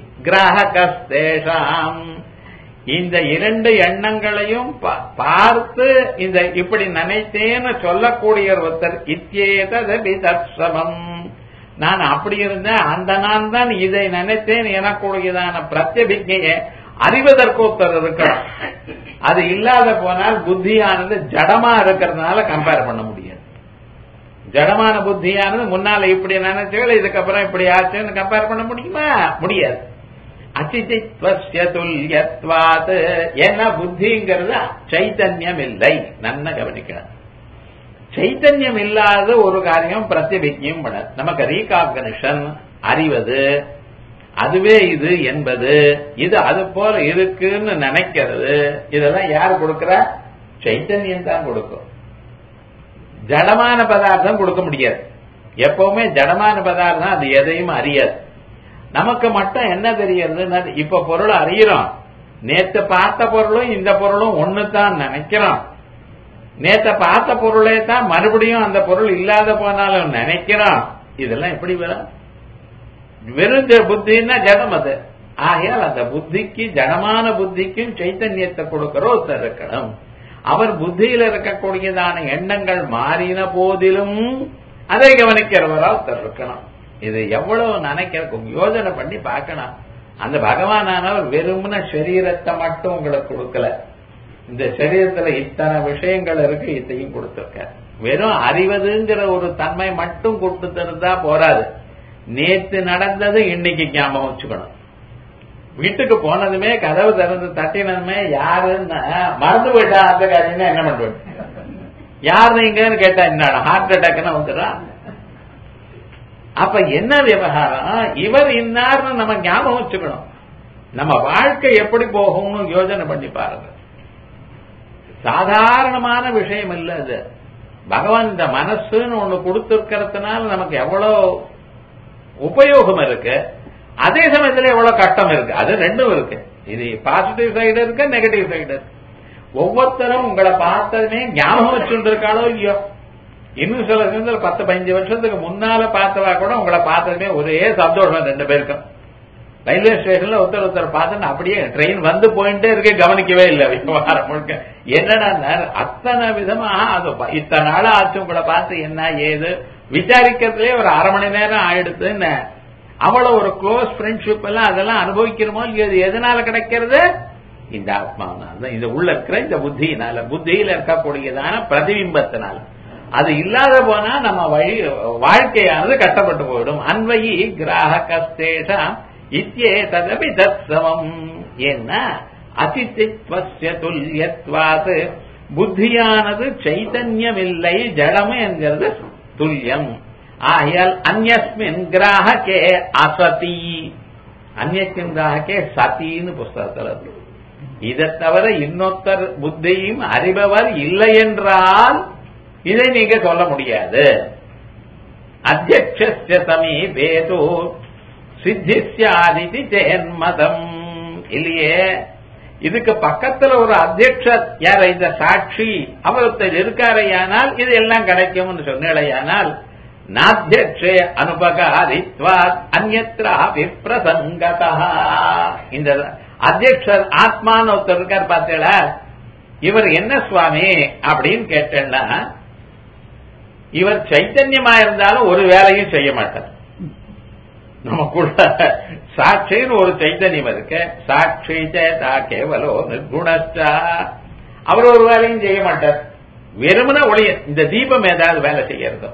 கிராகஸ்தேஷாம் இந்த இரண்டு எண்ணங்களையும் பார்த்து இந்த இப்படி நினைத்தேன்னு சொல்லக்கூடிய ஒருத்தர் இத்தியேதபி தற்சமம் நான் அப்படி இருந்தேன் அந்த நான் தான் இதை நினைத்தேன் எனக்கூடியதான பிரத்யபிக்கையை அறிவதற்கு ஒருத்தர் இருக்கணும் அது இல்லாத போனால் புத்தியானது ஜடமா இருக்கிறதுனால கம்பேர் பண்ண முடியாது ஜடமான புத்தியானது முன்னால இப்படி நினைச்சுகள் இதுக்கப்புறம் இப்படி ஆச்சுன்னு கம்பேர் பண்ண முடியுமா முடியாது அச்சிதித்வஸ்ய துல்யத்வாத் ஏன்னா புத்திங்கிறது சைத்தன்யம் இல்லை நன்ன கவனிக்கணும் சைத்தன்யம் இல்லாத ஒரு காரியம் பிரதிபிஜம் பண்ண நமக்கு ரீகாக்னிஷன் அறிவது அதுவே இது என்பது இது அது போல இருக்குன்னு நினைக்கிறது இதெல்லாம் யார் கொடுக்கிற சைத்தன்யம் தான் கொடுக்கும் ஜடமான பதார்த்தம் கொடுக்க முடியாது எப்பவுமே ஜடமான பதார்த்தம் அது எதையும் அறியாது நமக்கு மட்டும் என்ன தெரியறது இப்ப பொருள் அறிகிறோம் நேத்து பார்த்த பொருளும் இந்த பொருளும் ஒண்ணு தான் நினைக்கிறோம் நேத்த பார்த்த பொருளே தான் மறுபடியும் அந்த பொருள் இல்லாத போனாலும் நினைக்கிறோம் இதெல்லாம் எப்படி வரும் வெறும் புத்தின்னா ஜடம் அது ஆகையால் அந்த புத்திக்கு ஜடமான புத்திக்கும் சைத்தன்யத்தை கொடுக்கிற ஒருத்தர் இருக்கணும் அவர் புத்தியில இருக்கக்கூடியதான எண்ணங்கள் மாறின போதிலும் அதை கவனிக்கிறவரா ஒருத்தர் இருக்கணும் இது எவ்வளவு நினைக்க யோஜனை பண்ணி பார்க்கணும் அந்த பகவானானவர் வெறுமன சரீரத்தை மட்டும் உங்களுக்கு கொடுக்கல இந்த சரீரத்துல இத்தனை விஷயங்கள் இருக்கு இத்தையும் கொடுத்திருக்க வெறும் அறிவதுங்கிற ஒரு தன்மை மட்டும் கொடுத்துருந்தா போராது நேத்து நடந்தது இன்னைக்கு ஞாபகம் வச்சுக்கணும் வீட்டுக்கு போனதுமே கதவு திறந்து தட்டினதுமே யாருன்னு மறந்து போயிட்டா அந்த காரியம்னா என்ன பண்ணுவேன் யார் நீங்கன்னு கேட்டா என்ன ஹார்ட் அட்டாக்னு வந்துடுறான் அப்ப என்ன விவகாரம் இவர் இன்னார்னு நம்ம ஞாபகம் வச்சுக்கணும் நம்ம வாழ்க்கை எப்படி போகும்னு யோஜனை பண்ணி பாருங்க சாதாரணமான விஷயம் இல்ல அது பகவான் இந்த மனசுன்னு ஒண்ணு கொடுத்திருக்கிறதுனால நமக்கு எவ்வளவு உபயோகம் இருக்கு அதே சமயத்துல எவ்வளவு கஷ்டம் இருக்கு அது ரெண்டும் இருக்கு இது பாசிட்டிவ் சைடு இருக்கு நெகட்டிவ் சைடு இருக்கு ஒவ்வொருத்தரும் உங்களை பார்த்ததுமே ஞாபகம் வச்சுட்டு இருக்காளோ இல்லையோ இன்னும் சில சமயத்துல பத்து பதினஞ்சு வருஷத்துக்கு முன்னால பார்த்தவா கூட உங்களை பார்த்ததுமே ஒரே சந்தோஷம் ரெண்டு பேருக்கும் ரயில்வே ஸ்டேஷன்ல ஒருத்தர் ஒருத்தர் பார்த்து அப்படியே ட்ரெயின் வந்து போயிட்டே இருக்க கவனிக்கவே இல்லை விவகாரம் முழுக்க என்னடா அத்தனை விதமா அது இத்தனை நாள் ஆச்சு உங்களை பார்த்து என்ன ஏது விசாரிக்கிறதுலே ஒரு அரை மணி நேரம் ஆயிடுதுன்னு அவ்வளவு ஒரு க்ளோஸ் ஃப்ரெண்ட்ஷிப் எல்லாம் அதெல்லாம் அனுபவிக்கிறோமோ இல்லையோ இது எதனால கிடைக்கிறது இந்த ஆத்மாவனால இந்த உள்ள இருக்கிற இந்த புத்தியினால புத்தியில இருக்கக்கூடியதான பிரதிபிம்பத்தினால அது இல்லாத போனா நம்ம வழி வாழ்க்கையானது கஷ்டப்பட்டு போயிடும் அன்வயி கிராகஸ்தேஷம் இத்தியே ததபி தத்சமம் என்ன அதித்தித்வஸ்ய துல்யத்வாது புத்தியானது சைத்தன்யமில்லை ஜடம் என்கிறது துல்லியம் ஆகையால் அந்யஸ்மின் கிராகே அசதி அந்நியத்தின் கிராகே சதின்னு புஸ்தகத்தில் இருக்கு இதை தவிர இன்னொருத்தர் புத்தியும் அறிபவர் இல்லை என்றால் இதை நீங்க சொல்ல முடியாது அத்தியக்ஷ சமீபேது சித்திஸ்யாதிதி ஜெயன்மதம் இல்லையே இதுக்கு பக்கத்துல ஒரு அத்தியட்சர் யார இந்த சாட்சி அவரத்தில் இருக்காரையானால் இது எல்லாம் கிடைக்கும்னு சொன்னேடையானால் நாத்தியக்ஷே அனுபகாரித்வா அந்நத்ரா விப்ரசங்கதா இந்த அத்தியக்ஷர் ஆத்மான்னு ஒருத்தர் இருக்கார் பார்த்தீங்களா இவர் என்ன சுவாமி அப்படின்னு கேட்டேன்னா இவர் சைத்தன்யமா இருந்தாலும் ஒரு வேலையும் செய்ய மாட்டார் நமக்குள்ள சாட்சின்னு ஒரு சைத்தன்யம் இருக்கு சாட்சி சேதா கேவலோ நிர்குணஸ்டா அவர் ஒரு வேலையும் செய்ய மாட்டார் வெறுமன ஒளிய இந்த தீபம் ஏதாவது வேலை செய்யறது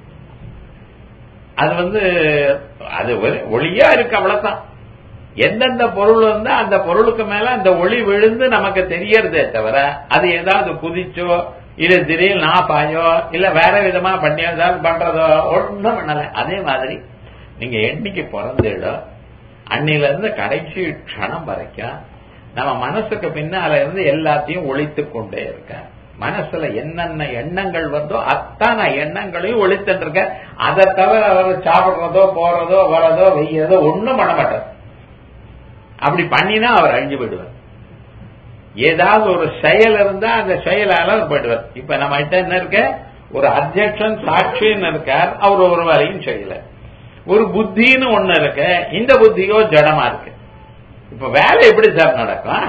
அது வந்து அது ஒளியா இருக்கு அவ்வளவுதான் எந்தெந்த பொருள் வந்து அந்த பொருளுக்கு மேல அந்த ஒளி விழுந்து நமக்கு தெரியறதே தவிர அது ஏதாவது குதிச்சோ இல்ல திடீர்னு நாப்பாயோ இல்ல வேற விதமா பண்ணி ஏதாவது பண்றதோ ஒன்றும் பண்ணல அதே மாதிரி நீங்க என்னைக்கு பிறந்துடும் அன்னில இருந்து கடைசி க்ஷணம் வரைக்கும் நம்ம மனசுக்கு பின்னால இருந்து எல்லாத்தையும் ஒழித்து கொண்டே இருக்க மனசுல என்னென்ன எண்ணங்கள் வருதோ அத்தனை எண்ணங்களையும் ஒழித்துட்டு இருக்க அதை தவிர அவர் சாப்பிடுறதோ போறதோ வரதோ வெய்யதோ ஒண்ணும் பண்ண மாட்டார் அப்படி பண்ணினா அவர் அழிஞ்சு போயிடுவார் ஏதாவது ஒரு செயல் இருந்தா அந்த செயலால அவர் போயிடுவார் இப்ப நம்ம கிட்ட என்ன இருக்க ஒரு அத்தியக்ஷன் சாட்சின்னு இருக்கார் அவர் ஒரு வேலையும் செய்யல ஒரு புத்தின்னு ஒண்ணு இருக்கு இந்த புத்தியோ ஜடமா இருக்கு இப்ப வேலை எப்படி சார் நடக்கும்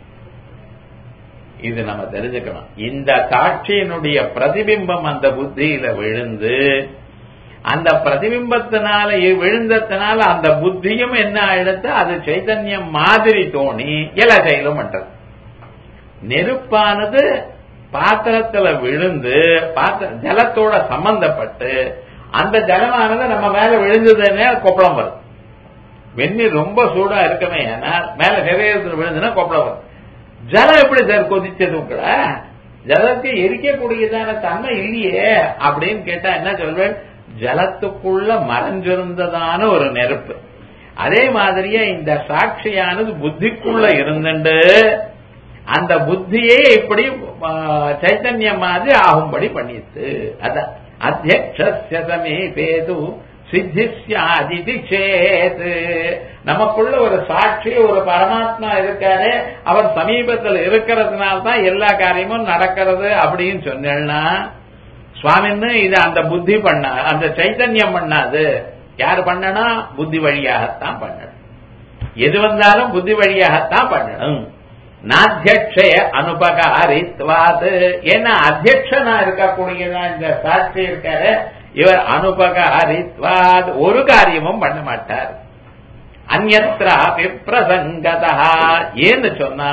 இது நம்ம தெரிஞ்சுக்கணும் இந்த சாட்சியினுடைய பிரதிபிம்பம் அந்த புத்தியில விழுந்து அந்த பிரதிபிம்பத்தினால விழுந்ததுனால அந்த புத்தியும் என்ன ஆயிடுத்து அது சைத்தன்யம் மாதிரி தோணி எல்லா செயலும் பண்றது நெருப்பானது பாத்திரத்துல விழுந்து பாத்திர ஜலத்தோட சம்பந்தப்பட்டு அந்த ஜலமானது நம்ம மேல விழுந்ததுன்னே கொப்பளம் வரும் வெந்நீர் ரொம்ப சூடா இருக்கமே ஏன்னா மேல சரீரத்தில் விழுந்துன்னா கொப்பளம் வரும் ஜலம் எப்படி சார் கொதிச்சது உங்களை ஜலத்தை எரிக்கக்கூடியதான தன்மை இல்லையே அப்படின்னு கேட்டா என்ன சொல்வேன் ஜலத்துக்குள்ள மறைஞ்சிருந்ததான ஒரு நெருப்பு அதே மாதிரியே இந்த சாட்சியானது புத்திக்குள்ள இருந்துண்டு அந்த புத்தியே இப்படி ஆ, சைத்தன்யம் மாதிரி ஆகும்படி பண்ணிட்டு அதான் அத்தியக்ஷஸ்ய சமீபேது சித்திஸ்யாதிதி சேது நமக்குள்ள ஒரு சாட்சி ஒரு பரமாத்மா இருக்காரு அவர் சமீபத்தில் இருக்கிறதுனால தான் எல்லா காரியமும் நடக்கிறது அப்படின்னு சொன்னேன்னா சுவாமின்னு இது அந்த புத்தி பண்ண அந்த சைத்தன்யம் பண்ணாது யார் பண்ணனா புத்தி வழியாகத்தான் பண்ணணும் எது வந்தாலும் புத்தி வழியாகத்தான் பண்ணணும் நாத்தியக்ஷய அனுபகாரித்வாது ஏன்னா அத்தியக்ஷனா இருக்கக்கூடியதா இந்த சாட்சி இருக்காரு இவர் அனுபகாரித்வாத் ஒரு காரியமும் பண்ண மாட்டார் அந்நத்ராபி பிரசங்கதா ஏன்னு சொன்னா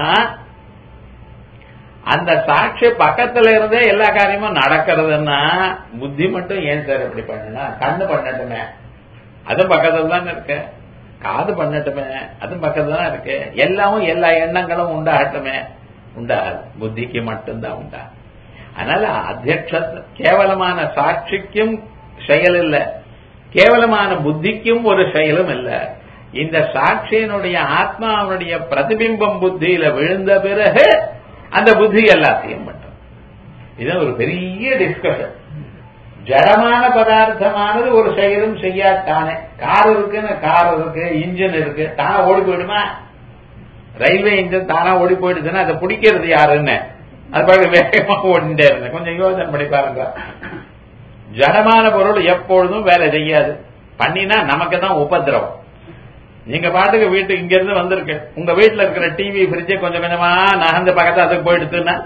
அந்த சாட்சி பக்கத்துல இருந்தே எல்லா காரியமும் நடக்கிறதுன்னா புத்தி மட்டும் ஏன் சார் இப்படி பண்ணனா கண்ணு பண்ணட்டுமே அதுவும் பக்கத்துல தான் இருக்கு காது பண்ணட்டுமே அதுவும் பக்கத்துல தான் இருக்கு எல்லாமும் எல்லா எண்ணங்களும் உண்டாகட்டுமே உண்டாகாது புத்திக்கு மட்டும்தான் உண்டா அதனால அத்தியக்ஷ கேவலமான சாட்சிக்கும் செயல் இல்ல கேவலமான புத்திக்கும் ஒரு செயலும் இல்ல இந்த சாட்சியினுடைய ஆத்மாவுடைய பிரதிபிம்பம் புத்தியில விழுந்த பிறகு அந்த புத்தி எல்லாத்தையும் பண்ணும் இது ஒரு பெரிய டிஸ்கஷன் ஜடமான பதார்த்தமானது ஒரு செயலும் செய்யாதானே கார் இருக்குன்னு கார் இருக்கு இன்ஜின் இருக்கு தானா ஓடி போயிடுமா ரயில்வே இன்ஜின் தானா ஓடி போயிடுச்சுன்னா அதை பிடிக்கிறது யாருன்னு அது பாருங்க வேகமா ஓடிட்டே இருந்தேன் கொஞ்சம் யோசனை பண்ணி பாருங்க ஜடமான பொருள் எப்பொழுதும் வேலை செய்யாது பண்ணினா நமக்கு தான் உபதிரவம் நீங்க பாட்டுக்கு வீட்டுக்கு இங்க இருந்து வந்திருக்கு உங்க வீட்டுல இருக்கிற டிவி ஃப்ரிட்ஜ் கொஞ்சம் கொஞ்சமா நகர்ந்து பக்கத்து அதுக்கு போயிடுச்சுன்னா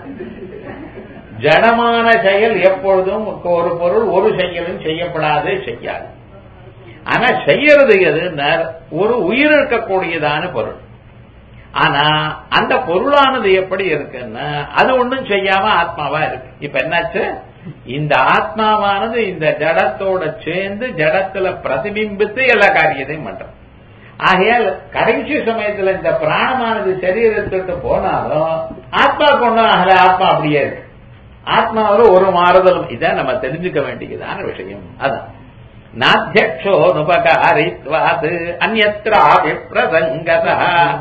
ஜடமான செயல் எப்பொழுதும் ஒரு பொருள் ஒரு செயலும் செய்யப்படாது செய்யாது ஆனா செய்யறது எதுன்னா ஒரு உயிர் இருக்கக்கூடியதான பொருள் ஆனா அந்த பொருளானது எப்படி இருக்குன்னா அது ஒண்ணும் செய்யாம ஆத்மாவா இருக்கு இப்ப என்னாச்சு இந்த ஆத்மாவானது இந்த ஜடத்தோட சேர்ந்து ஜடத்துல பிரதிபிம்பித்து எல்லா காரியத்தையும் பண்றது ஆகையால் கடைசி சமயத்துல இந்த பிராணமானது சரீரத்துக்கு போனாலும் ஆத்மா கொண்டும் ஆகல ஆத்மா அப்படியே இருக்கு ஆத்மாவில் ஒரு மாறுதலும் இதான் நம்ம தெரிஞ்சுக்க வேண்டியதான விஷயம் அதான் நாத்தியக்ஷோ நுபகாரித்வாது அந்நத்ராபி பிரசங்கதா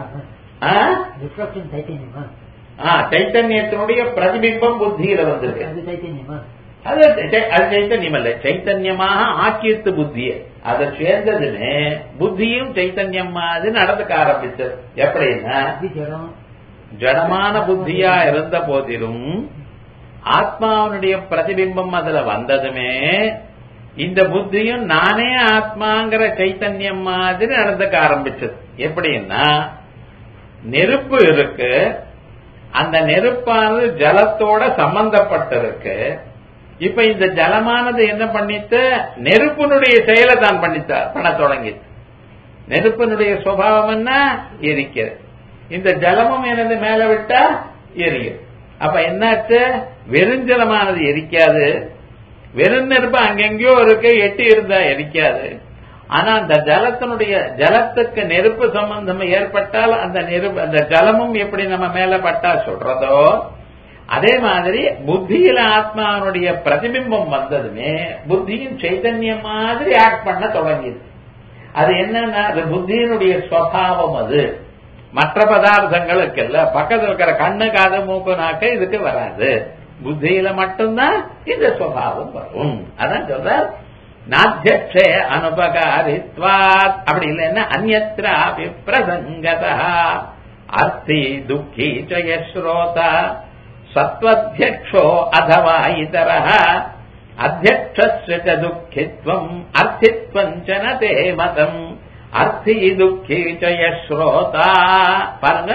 ரிஃப்ளக்ஷன் சைத்தன்யமா சைத்தன்யத்தினுடைய பிரதிபிம்பம் புத்தியில வந்திருக்கு அது சைத்தன்யமா அது சை- அது சைத்தன்யம் அல்ல சைத்தன்யமாக ஆக்கியத்து புத்திய அதை சேர்ந்ததுன்னு புத்தியும் சைத்தன்யம் மாதிரி நடந்துக்க ஆரம்பிச்சது எப்படின்னா அது ஜடம் ஜடமான புத்தியா இருந்த போதிலும் ஆத்மாவனுடைய பிரதிபிம்பம் அதுல வந்ததுமே இந்த புத்தியும் நானே ஆத்மாங்கிற சைத்தன்யம் மாதிரி நடந்துக்க ஆரம்பிச்சது எப்படின்னா நெருப்பு இருக்கு அந்த நெருப்பானது ஜலத்தோட சம்பந்தப்பட்டிருக்கு இப்ப இந்த ஜலமானது என்ன பண்ணிட்டு நெருப்பினுடைய செயலை தான் பண்ணித்தா பண்ண தொடங்கிச்சு நெருப்பினுடைய சுபாவம் என்ன எரிக்கிறது இந்த ஜலமும் எனது மேல விட்டா எரியும் அப்ப என்னாச்சு வெறுஞ்சலமானது எரிக்காது வெறும் நெருப்பு அங்கெங்கயோ இருக்கு எட்டி இருந்தா எரிக்காது ஆனா அந்த ஜலத்தினுடைய ஜலத்துக்கு நெருப்பு சம்பந்தம் ஏற்பட்டால் அந்த நெருப்பு அந்த ஜலமும் எப்படி நம்ம மேல பட்டா சொல்றதோ அதே மாதிரி புத்தியில ஆத்மாவனுடைய பிரதிபிம்பம் வந்ததுமே புத்தியும் சைத்தன்யம் மாதிரி ஆக்ட் பண்ண தொடங்கிது அது என்னன்னா அது புத்தியினுடைய ஸ்வபாவம் அது மற்ற பதார்த்தங்களுக்கு இல்ல பக்கத்துல இருக்கிற கண்ணு காது மூக்கு நாக்க இதுக்கு வராது புத்தியில மட்டும்தான் இந்த ஸ்வபாவம் வரும் அதான் சொல்றார் நாத்தியக்ஷே அனுபகாரித்வாத் அப்படி இல்லைன்னா அந்நத்ரா பிரசங்கதா அர்த்தி துக்கி சய ஸ்ரோதா சத்வத்தியக்ஷோ அதவா இதர அத்தியக்ஷஸ்ய ச துக்கித்வம் அர்த்தித்வம் ச ந தே மதம் அர்த்தி துக்கி சய ஸ்ரோதா பாருங்க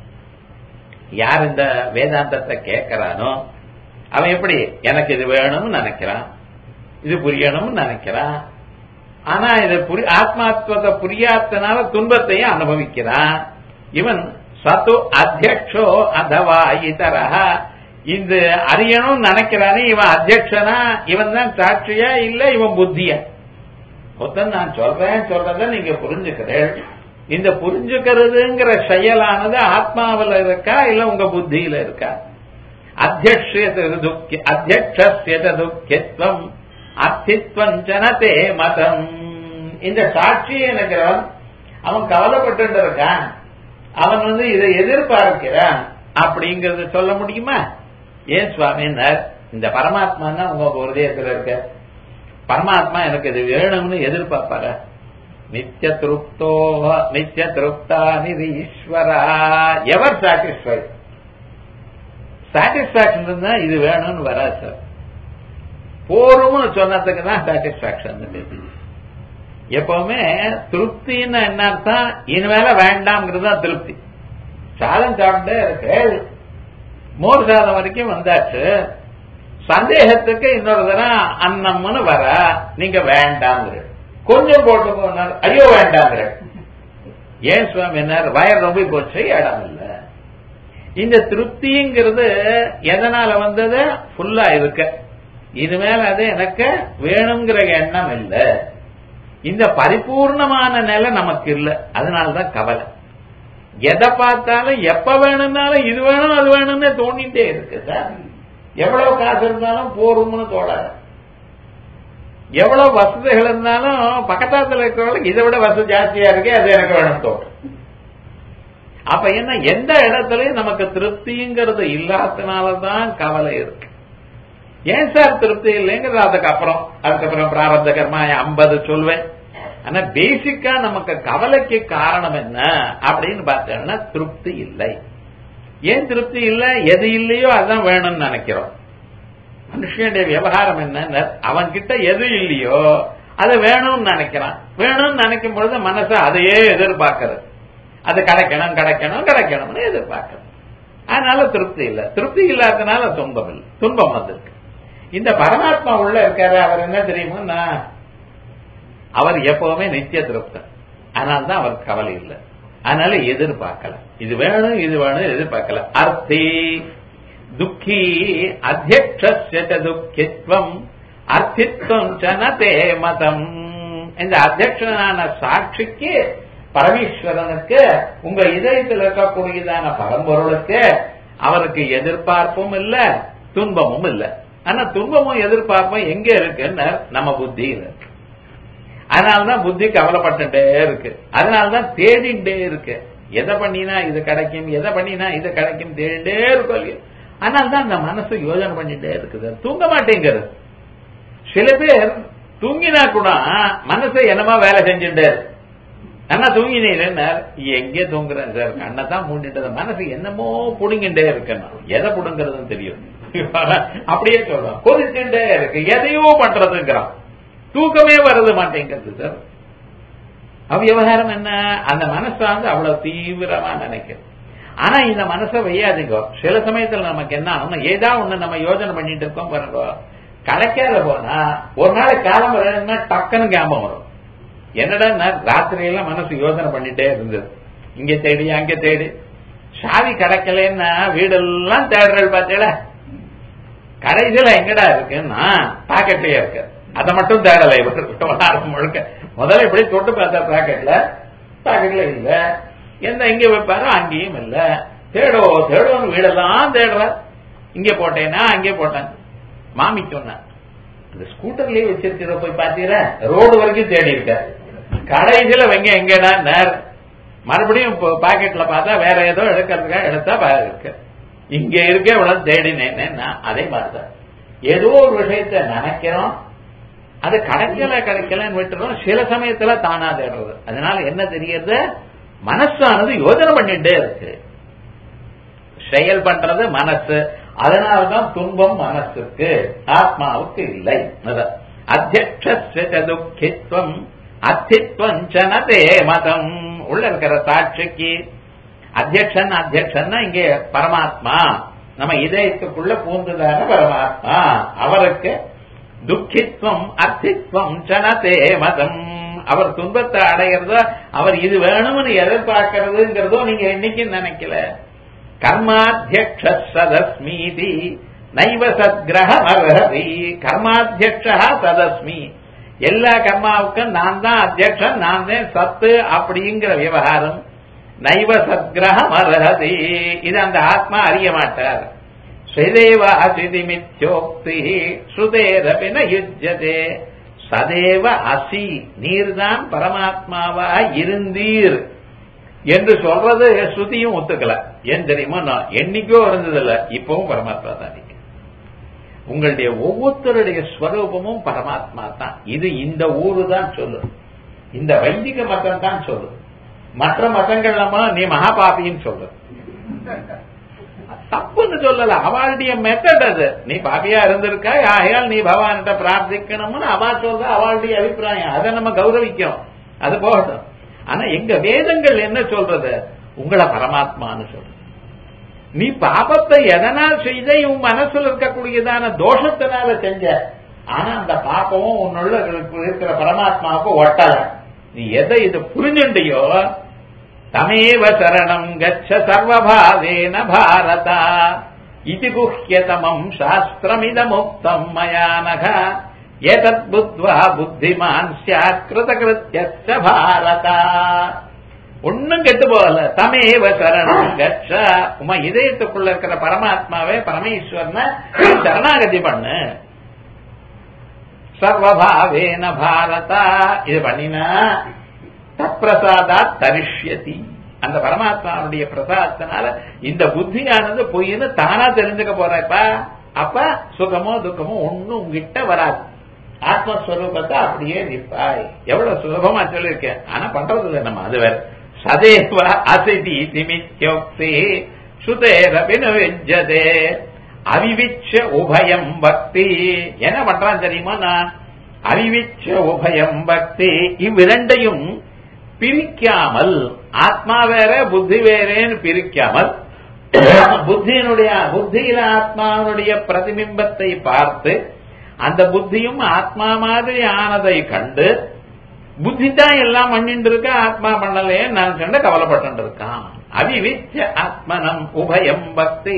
யார் இந்த வேதாந்தத்தை கேட்கிறானோ அவன் எப்படி எனக்கு இது வேணும்னு நினைக்கிறான் இது புரியணும்னு நினைக்கிறான் ஆனா இது புரி ஆத்மாத்வத்தை புரியாதனால துன்பத்தையும் அனுபவிக்கிறான் இவன் சத்து அத்தியக்ஷோ அதவா இதரஹ இந்த அறியணும்னு நினைக்கிறானே இவன் அத்தியட்சனா இவன் தான் சாட்சியா இல்ல இவன் புத்தியா மொத்தம் நான் சொல்றேன் சொல்றத நீங்க புரிஞ்சுக்கிறேன் இந்த புரிஞ்சுக்கிறதுங்கிற செயலானது ஆத்மாவில் இருக்கா இல்ல உங்க புத்தியில இருக்கா அத்தியட்சிய துக்கியத்துவம் அத்தித்வம் ஜனதே மதம் இந்த சாட்சி எனக்கிறவன் அவன் கவலைப்பட்டு இருக்கான் அவன் வந்து இதை எதிர்பார்க்கிறான் அப்படிங்கறது சொல்ல முடியுமா ஏன் சுவாமின்னார் இந்த பரமாத்மா தான் உங்க ஹிருதயத்தில் இருக்க பரமாத்மா எனக்கு இது வேணும்னு எதிர்பார்ப்பார நித்திய திருப்தோ நித்திய திருப்தா நிரீஸ்வரா எவர் சாட்டிஸ்ஃபைட் சாட்டிஸ்பாக்சன் இருந்தா இது வேணும்னு வராது சார் போரும்னு சொன்னதுக்கு தான் சாட்டிஸ்பாக்சன் எப்பவுமே திருப்தின்னு என்ன அர்த்தம் இனிமேல வேண்டாம்ங்கிறது தான் திருப்தி சாதம் சாப்பிட்டே இருக்கு மோர் சாதம் வரைக்கும் வந்தாச்சு சந்தேகத்துக்கு இன்னொரு தரம் அன்னம்னு வர நீங்க வேண்டாங்கிற கொஞ்சம் போட்டு போனார் ஐயோ வேண்டாங்கிற ஏன் சுவாமி என்ன வயர் ரொம்ப போச்சு இடம் இல்ல இந்த திருப்திங்கிறது எதனால வந்தது ஃபுல்லா இருக்க இனிமேல் அது எனக்கு வேணுங்கிற எண்ணம் இல்ல இந்த பரிபூர்ணமான நிலை நமக்கு இல்ல அதனாலதான் கவலை எதை பார்த்தாலும் எப்ப வேணும்னாலும் இது வேணும் அது வேணும்னு தோண்டிட்டே இருக்கு சார் எவ்வளவு காசு இருந்தாலும் போரும்னு தோடாது எவ்வளவு வசதிகள் இருந்தாலும் பக்கத்தாத்துல இருக்கிறவங்களுக்கு இதை விட வசதி ஜாஸ்தியா இருக்கே அது எனக்கு வேணும் தோட்டம் அப்ப என்ன எந்த இடத்துலயும் நமக்கு திருப்திங்கிறது இல்லாதனாலதான் கவலை இருக்கு ஏன் சார் திருப்தி இல்லைங்கிறது அதுக்கப்புறம் அதுக்கப்புறம் பிராரப்த கர்மா ஐம்பது சொல்வேன் ஆனா பேசிக்கா நமக்கு கவலைக்கு காரணம் என்ன அப்படின்னு பார்த்தோம்னா திருப்தி இல்லை ஏன் திருப்தி இல்ல எது இல்லையோ அதான் வேணும்னு நினைக்கிறோம் மனுஷனுடைய விவகாரம் என்ன அவன் கிட்ட எது இல்லையோ அது வேணும்னு நினைக்கிறான் வேணும்னு நினைக்கும் பொழுது மனசு அதையே எதிர்பார்க்கறது அது கிடைக்கணும் கிடைக்கணும் கிடைக்கணும்னு எதிர்பார்க்கறது அதனால திருப்தி இல்லை திருப்தி இல்லாதனால துன்பம் இல்லை துன்பம் வந்திருக்கு இந்த பரமாத்மா உள்ள இருக்காரு அவர் என்ன தெரியுமா அவர் எப்பவுமே நித்திய திருப்தன் அதனால தான் அவர் கவலை இல்லை அதனால எதிர்பார்க்கல இது வேணும் இது வேணும் எதிர்பார்க்கல அர்த்தி துக்கி அத்தியட்ச துக்கித்வம் அர்த்தித்வம் சனதே மதம் இந்த அத்தியட்சனான சாட்சிக்கு பரமேஸ்வரனுக்கு உங்க இதயத்தில் இருக்கக்கூடியதான பரம்பொருளுக்கு அவருக்கு எதிர்பார்ப்பும் இல்ல துன்பமும் இல்ல ஆனா துன்பமும் எதிர்பார்ப்பும் எங்க இருக்குன்னு நம்ம புத்தியில இருக்கு அதனாலதான் புத்தி கவலைப்பட்டுட்டே இருக்கு அதனாலதான் தேடிண்டே இருக்கு எதை பண்ணினா இது கிடைக்கும் எதை பண்ணினா இது கிடைக்கும் தேடிண்டே இருக்கும் இல்லையா அதனால்தான் அந்த மனசு யோஜனை பண்ணிட்டே இருக்குது தூங்க மாட்டேங்கிறது சில பேர் தூங்கினா கூட மனசை என்னமா வேலை செஞ்சுட்டே ஆனா தூங்கினீங்கன்னா எங்கே தூங்குறேன் சார் கண்ணை தான் மூடிட்டது மனசு என்னமோ புடுங்கிட்டே இருக்கணும் எதை புடுங்கிறதுன்னு தெரியும் அப்படியே சொல்றோம் கொதிச்சுட்டே இருக்கு எதையோ பண்றதுங்கிறான் தூக்கமே வருது மாட்டேங்கிறது சார் அவ்வியவகாரம் என்ன அந்த மனசை வந்து அவ்வளவு தீவிரமா நினைக்கிறது ஆனா இந்த மனசை வையாதீங்க சில சமயத்துல நமக்கு என்ன ஆகும் ஏதா ஒண்ணு நம்ம யோஜனை பண்ணிட்டு இருக்கோம் பாருங்க கிடைக்காத போனா ஒரு நாள் காலம் வரணும்னா டக்குன்னு ஞாபகம் வரும் என்னடா ராத்திரியெல்லாம் மனசு யோசனை பண்ணிட்டே இருந்தது இங்க தேடி அங்க தேடி சாவி கிடைக்கலன்னா வீடெல்லாம் தேடுறது பார்த்தீங்கள கடைசியில எங்கடா இருக்குன்னா பாக்கெட்லயே இருக்கு அதை மட்டும் தேடலை வாரம் முழுக்க முதல்ல இப்படி தொட்டு பார்த்தா பாக்கெட்ல பாக்கெட்ல இல்ல எந்த இங்க வைப்பாரோ அங்கேயும் இல்ல தேடோ தேடோன்னு வீடெல்லாம் தேடுற இங்க போட்டேன்னா அங்கே போட்டேன் மாமி சொன்னேன் இந்த ஸ்கூட்டர்லயே வச்சிருக்கிற போய் பாத்தீர ரோடு வரைக்கும் தேடி இருக்காரு கடைசியில வெங்க எங்கடா நேர் மறுபடியும் பாக்கெட்ல பார்த்தா வேற ஏதோ எடுக்கிறதுக்காக எடுத்தா இருக்கு இங்க இருக்க இவ்வளவு தேடினேன்னா அதே மாதிரிதான் ஏதோ ஒரு விஷயத்த நினைக்கிறோம் அது கிடைக்கல கிடைக்கலன்னு விட்டுறோம் சில சமயத்துல தானா தேடுறது அதனால என்ன தெரியறது மனசானது யோஜனை பண்ணிட்டே இருக்கு செயல் பண்றது மனசு அதனால்தான் துன்பம் மனசுக்கு ஆத்மாவுக்கு இல்லை அத்தியட்சம் அத்தித்வம் சனதே மதம் உள்ள இருக்கிற சாட்சிக்கு அத்தியக்ஷன் அத்தியக்ஷன்னா இங்கே பரமாத்மா நம்ம இதயத்துக்குள்ள பூந்துதான பரமாத்மா அவருக்கு துக்கித்வம் அர்த்தித்வம் சனதே மதம் அவர் துன்பத்தை அடைகிறதோ அவர் இது வேணும்னு எதிர்பார்க்கறதுங்கிறதோ நீங்க என்னைக்கு நினைக்கல கர்மாத்தியக்ஷ சதஸ்மீதி நைவ சத்கிரகம் அர்ஹதி கர்மாத்தியக்ஷா சதஸ்மி எல்லா கர்மாவுக்கும் நான் தான் அத்தியக்ஷன் நான் தான் சத்து அப்படிங்கிற விவகாரம் நைவ சத்கிரகம் அர்ஹதி இது அந்த ஆத்மா அறிய மாட்டார் ஸ்ரீதேவ அசிதி மித்யோக்தி ஸ்ருதேரபி ந யுஜ்யதே சதேவ அசி நீர்தான் பரமாத்மாவா இருந்தீர் என்று சொல்றது ஸ்ருதியும் ஒத்துக்கல ஏன் தெரியுமா நான் என்னைக்கோ இருந்ததில்ல இப்பவும் பரமாத்மா தான் நீங்க உங்களுடைய ஒவ்வொருத்தருடைய ஸ்வரூபமும் பரமாத்மா தான் இது இந்த ஊரு தான் சொல்லுது இந்த வைதிக மதம் தான் சொல்லுது மற்ற மதங்கள்லமா நீ மகாபாபின்னு சொல்றது தப்புன்னு சொல்லல அவளுடைய மெத்தட் அது நீ பாபியா இருந்திருக்கா ஆகையால் நீ பகவான்கிட்ட பிரார்த்திக்கணும்னு அவா சொல்ற அவளுடைய அபிப்பிராயம் அதை நம்ம கௌரவிக்கிறோம் அது போகட்டும் ஆனா எங்க வேதங்கள் என்ன சொல்றது உங்களை பரமாத்மான்னு சொல்றது நீ பாபத்தை எதனால் செய்த உன் மனசுல இருக்கக்கூடியதான தோஷத்தினால செஞ்ச ஆனா அந்த பாப்பமும் உன்னுள்ள இருக்கிற பரமாத்மாவுக்கு ஒட்டல நீ எதை இது புரிஞ்சுண்டியோ தமேவ சரணம் கச்ச சர்வபாவேன பாரதா இது குஹ்யதமம் சாஸ்திரமிதமுக்தம் மயானக ஏதத் புத்வா புத்திமான் சியாத் கிருதகிருத்தியச்ச பாரதா ஒன்னும் கெட்டு போகல தமேவ சரணம் கச்ச உமா இதயத்துக்குள்ள இருக்கிற பரமாத்மாவே பரமேஸ்வரன சரணாகதி பண்ணு சர்வபாவேன பாரதா இது பண்ணினா தப்பிரசாதா தரிஷ்யதி அந்த பரமாத்மாவுடைய பிரசாதத்தினால இந்த புத்தியானது பொய்னு தானா தெரிஞ்சுக்க போறப்பா அப்ப சுகமோ துக்கமோ ஒண்ணும் உங்ககிட்ட வராது ஆத்மஸ்வரூபத்தை அப்படியே நிற்பாய் எவ்வளவு சுலபமா சொல்லியிருக்கேன் ஆனா பண்றது இல்லை நம்ம அது வேற சதேவ அசிதி நிமித்தியோக்தி சுதேரபின வெஜ்ஜதே அவிவிச்ச உபயம் பக்தி என்ன பண்றான் தெரியுமா நான் அவிவிச்ச உபயம் பக்தி இவ்விரண்டையும் பிரிக்காமல் ஆத்மா வேற புத்தி வேறேன்னு பிரிக்காமல் புத்தியினுடைய புத்தியில ஆத்மாவுடைய பிரதிபிம்பத்தை பார்த்து அந்த புத்தியும் ஆத்மா மாதிரி ஆனதை கண்டு புத்தி தான் எல்லாம் பண்ணிட்டு இருக்க ஆத்மா பண்ணலே நான் கண்டு கவலைப்பட்டு இருக்கான் அவிவிச்ச ஆத்மனம் உபயம் பக்தி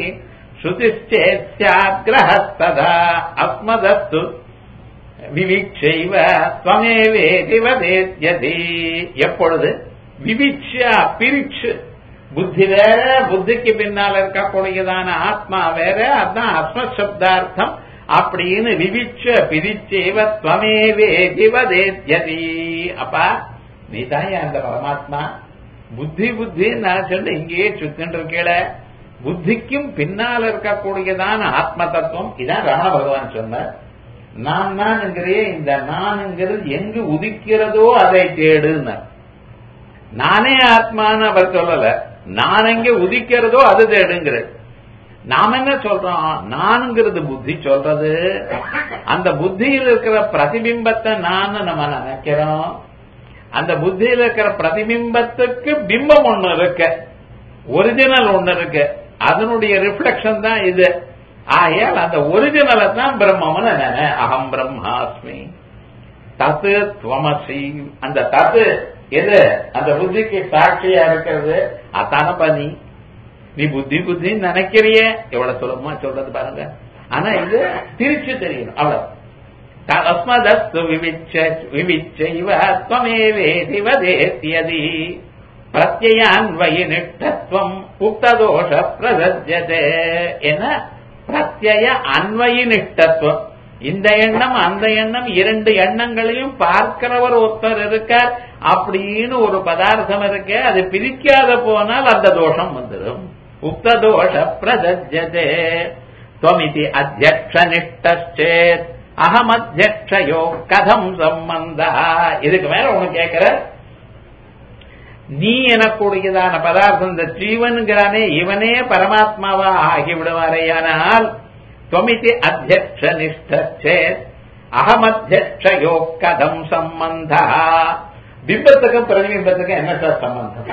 ஸ்ருதிச்சேத்யாகிரஹஸ்ததா ஆத்மதஸ்து விவிக்ஷைவ துவமேவேதி வதேத்யதி எப்பொழுது விவிக்ஷா பிரிச்சு புத்தி வேற புத்திக்கு பின்னால் இருக்கக்கூடியதான ஆத்மா வேற அதுதான் ஆத்மசப்தார்த்தம் அப்படின்னு விவிச்ச பிரிச்சேவ துவமேவேதி வதேத்யதி அப்பா நீ தாயா அந்த பரமாத்மா புத்தி புத்தி நான் சொன்ன இங்கேயே சுத்தின்னு இருக்கேள புத்திக்கும் பின்னால் இருக்கக்கூடியதான ஆத்ம தத்துவம் இதான் ரமண பகவான் சொன்னார் நான் நான்ங்கிறைய இந்த நான்ங்கிறது எங்கு உதிக்கிறதோ அதை தேடுன்னு நானே ஆத்மான்னு அவர் சொல்லல நான் எங்க உதிக்கிறதோ அது தேடுங்கிறது நாம என்ன சொல்றோம் நான்ங்கிறது புத்தி சொல்றது அந்த புத்தியில் இருக்கிற பிரதிபிம்பத்தை நான் நம்ம நினைக்கிறோம் அந்த புத்தியில் இருக்கிற பிரதிபிம்பத்துக்கு பிம்பம் ஒண்ணு இருக்கு ஒரிஜினல் ஒண்ணு இருக்கு அதனுடைய ரிஃப்ளெக்ஷன் தான் இது ஆகையால் அந்த ஒரிஜினலை தான் பிரம்மம்னு நினை அகம் பிரம்மாஸ்மி தத்து துவமசி அந்த தத்து எது அந்த புத்திக்கு சாட்சியா இருக்கிறது அத்தான பனி நீ புத்தி புத்தி நினைக்கிறிய எவ்வளவு சுலபமா சொல்றது பாருங்க ஆனா இது திரிச்சு தெரியணும் அவ்வளவு தஸ்மதஸ்து விவிச்ச விவிச்ச இவ துவமேவேதி வதேத்தியதி பிரத்யான்வயி நிஷ்டத்துவம் உக்ததோஷ பிரசஜதே என பிரத்யய அன்வயி நிஷ்டத்துவம் இந்த எண்ணம் அந்த எண்ணம் இரண்டு எண்ணங்களையும் பார்க்கிறவர் ஒருத்தர் இருக்கார் அப்படின்னு ஒரு பதார்த்தம் இருக்கு அது பிரிக்காத போனால் அந்த தோஷம் வந்துடும் உக்த தோஷ பிரதஜதே துவமிதி அத்தியக்ஷ நிஷ்டேத் அகம் அத்தியக்ஷயோ கதம் சம்பந்தா இதுக்கு மேல உனக்கு கேட்கிற நீ எனக்கூடியதான பதார்த்தம் இந்த ஜீவன்கிறானே இவனே பரமாத்மாவா ஆகிவிடுவாரேயானால் துவமிதி அத்தியக்ஷ நிஷ்டே அகமத்தியக்ஷயோ கதம் சம்பந்தா பிம்பத்துக்கும் பிரதிபிம்பத்துக்கும் என்ன சார் சம்பந்தம்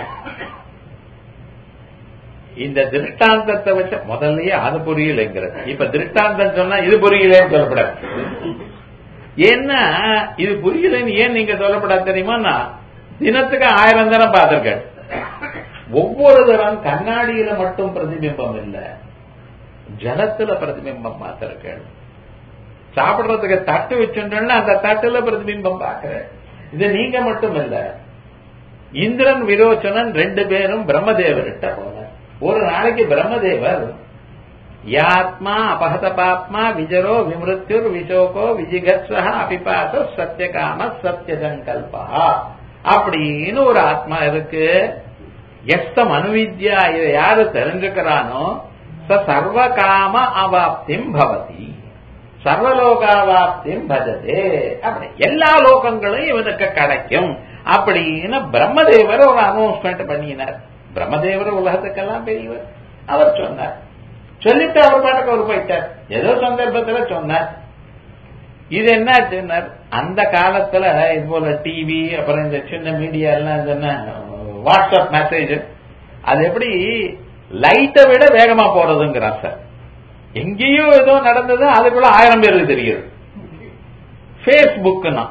இந்த திருஷ்டாந்தத்தை வச்ச முதல்லயே அது புரியலைங்கிறது இப்ப திருஷ்டாந்தம் சொன்னா இது புரியலன்னு சொல்லப்படாது ஏன்னா இது புரியலன்னு ஏன் நீங்க சொல்லப்படாது தெரியுமா தினத்துக்கு ஆயிரம் தானே பார்த்திருக்கேன் ஒவ்வொரு தரம் கண்ணாடியில மட்டும் பிரதிபிம்பம் இல்ல ஜலத்துல பிரதிபிம்பம் மாத்திருக்கேன் சாப்பிடுறதுக்கு தட்டு வச்சுட்டோம்னா அந்த தட்டுல பிரதிபிம்பம் பார்க்கிறேன் இது நீங்க மட்டும் இல்ல இந்திரன் விரோச்சனன் ரெண்டு பேரும் பிரம்மதேவர்கிட்ட போனார் ஒரு நாளைக்கு பிரம்மதேவர் யாத்மா அபகத பாப்மா விஜரோ விமிருத்யுர் விசோகோ விஜிகத்வ அபிபாச சத்தியகாம சத்தியசங்கல்பா அப்படின்னு ஒரு ஆத்மா இருக்கு எஸ்தம் அனுவித்யா இதை யாரு தெரிஞ்சுக்கிறானோ ச சர்வகாம அவாப்திம் பவதி சர்வலோகாவாப்தியும் பஜதே அப்படி எல்லா லோகங்களும் இவனுக்கு கிடைக்கும் அப்படின்னு பிரம்மதேவர் ஒரு அனௌன்ஸ்மெண்ட் பண்ணினார் பிரம்மதேவர் உலகத்துக்கெல்லாம் பெரியவர் அவர் சொன்னார் சொல்லிட்டு அவர் பாட்டுக்கு அவர் போயிட்டார் ஏதோ சந்தர்ப்பத்துல சொன்னார் இது என்ன சொன்னார் அந்த காலத்துல இது போல டிவி அப்புறம் இந்த சின்ன மீடியா எல்லாம் என்ன வாட்ஸ்அப் மெசேஜ் அது எப்படி லைட்டை விட வேகமா போறதுங்கிறார் சார் எங்கேயோ ஏதோ நடந்தது அதுக்குள்ள ஆயிரம் பேருக்கு தெரியுது பேஸ்புக்னா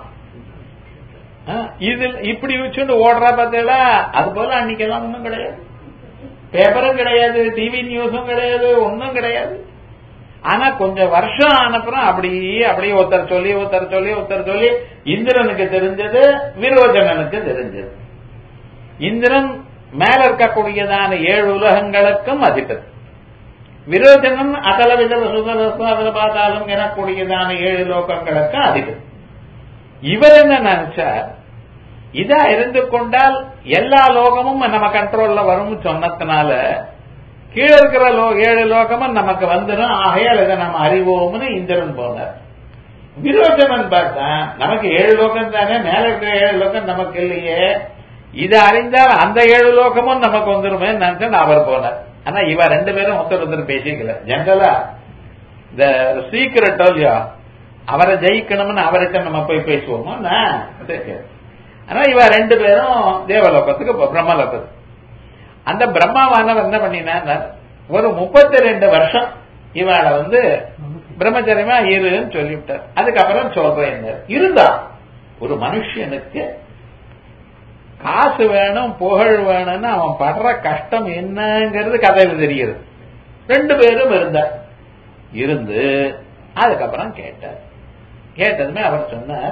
இது இப்படி வச்சுட்டு ஓடுறா பார்த்தீங்களா அது போல அன்னைக்கெல்லாம் ஒன்றும் கிடையாது பேப்பரும் கிடையாது டிவி நியூஸும் கிடையாது ஒன்றும் கிடையாது ஆனா கொஞ்சம் வருஷம் ஆனப்புறம் அப்படியே அப்படியே ஒருத்தர் சொல்லி ஒருத்தர் சொல்லி ஒருத்தர் சொல்லி இந்திரனுக்கு தெரிஞ்சது விரோஜனனுக்கு தெரிஞ்சது இந்திரன் மேல இருக்கக்கூடியதான ஏழு உலகங்களுக்கும் அதிபதி விரோஜனம் அகல விதல சுதரசம் அதில் பார்த்தாலும் எனக்கூடியதான ஏழு லோகங்களுக்கு அதிபதி இவர் என்ன நினைச்சார் இதா இருந்து கொண்டால் எல்லா லோகமும் நம்ம கண்ட்ரோல்ல வரும்னு சொன்னதுனால கீழே இருக்கிற லோ ஏழு லோகமும் நமக்கு வந்துடும் ஆகையால் இதை நம்ம அறிவோம்னு இந்திரன் போனார் விரோஜனன் பார்த்தா நமக்கு ஏழு லோகம் தானே மேல இருக்கிற ஏழு லோகம் நமக்கு இல்லையே இதை அறிந்தால் அந்த ஏழு லோகமும் நமக்கு வந்துருமே நினைச்சு அவர் போனார் ஆனா இவ ரெண்டு பேரும் ஒருத்தர் ஒருத்தர் பேசிக்கல ஜென்ரலா இந்த சீக்கிரட் இல்லையா அவரை ஜெயிக்கணும்னு அவர்கிட்ட நம்ம போய் பேசுவோமோ ஆனா இவ ரெண்டு பேரும் தேவலோகத்துக்கு பிரம்மலோகத்துக்கு அந்த பிரம்மாவானவர் என்ன பண்ணினா ஒரு முப்பத்தி ரெண்டு வருஷம் இவாளை வந்து பிரம்மச்சரியமா இருன்னு சொல்லிவிட்டார் அதுக்கப்புறம் சொல்றேன் இருந்தா ஒரு மனுஷனுக்கு காசு வேணும் புகழ் வேணும்னு அவன் படுற கஷ்டம் என்னங்கிறது கதையில தெரியுது ரெண்டு பேரும் இருந்தார் இருந்து அதுக்கப்புறம் கேட்டார் கேட்டதுமே அவர் சொன்னார்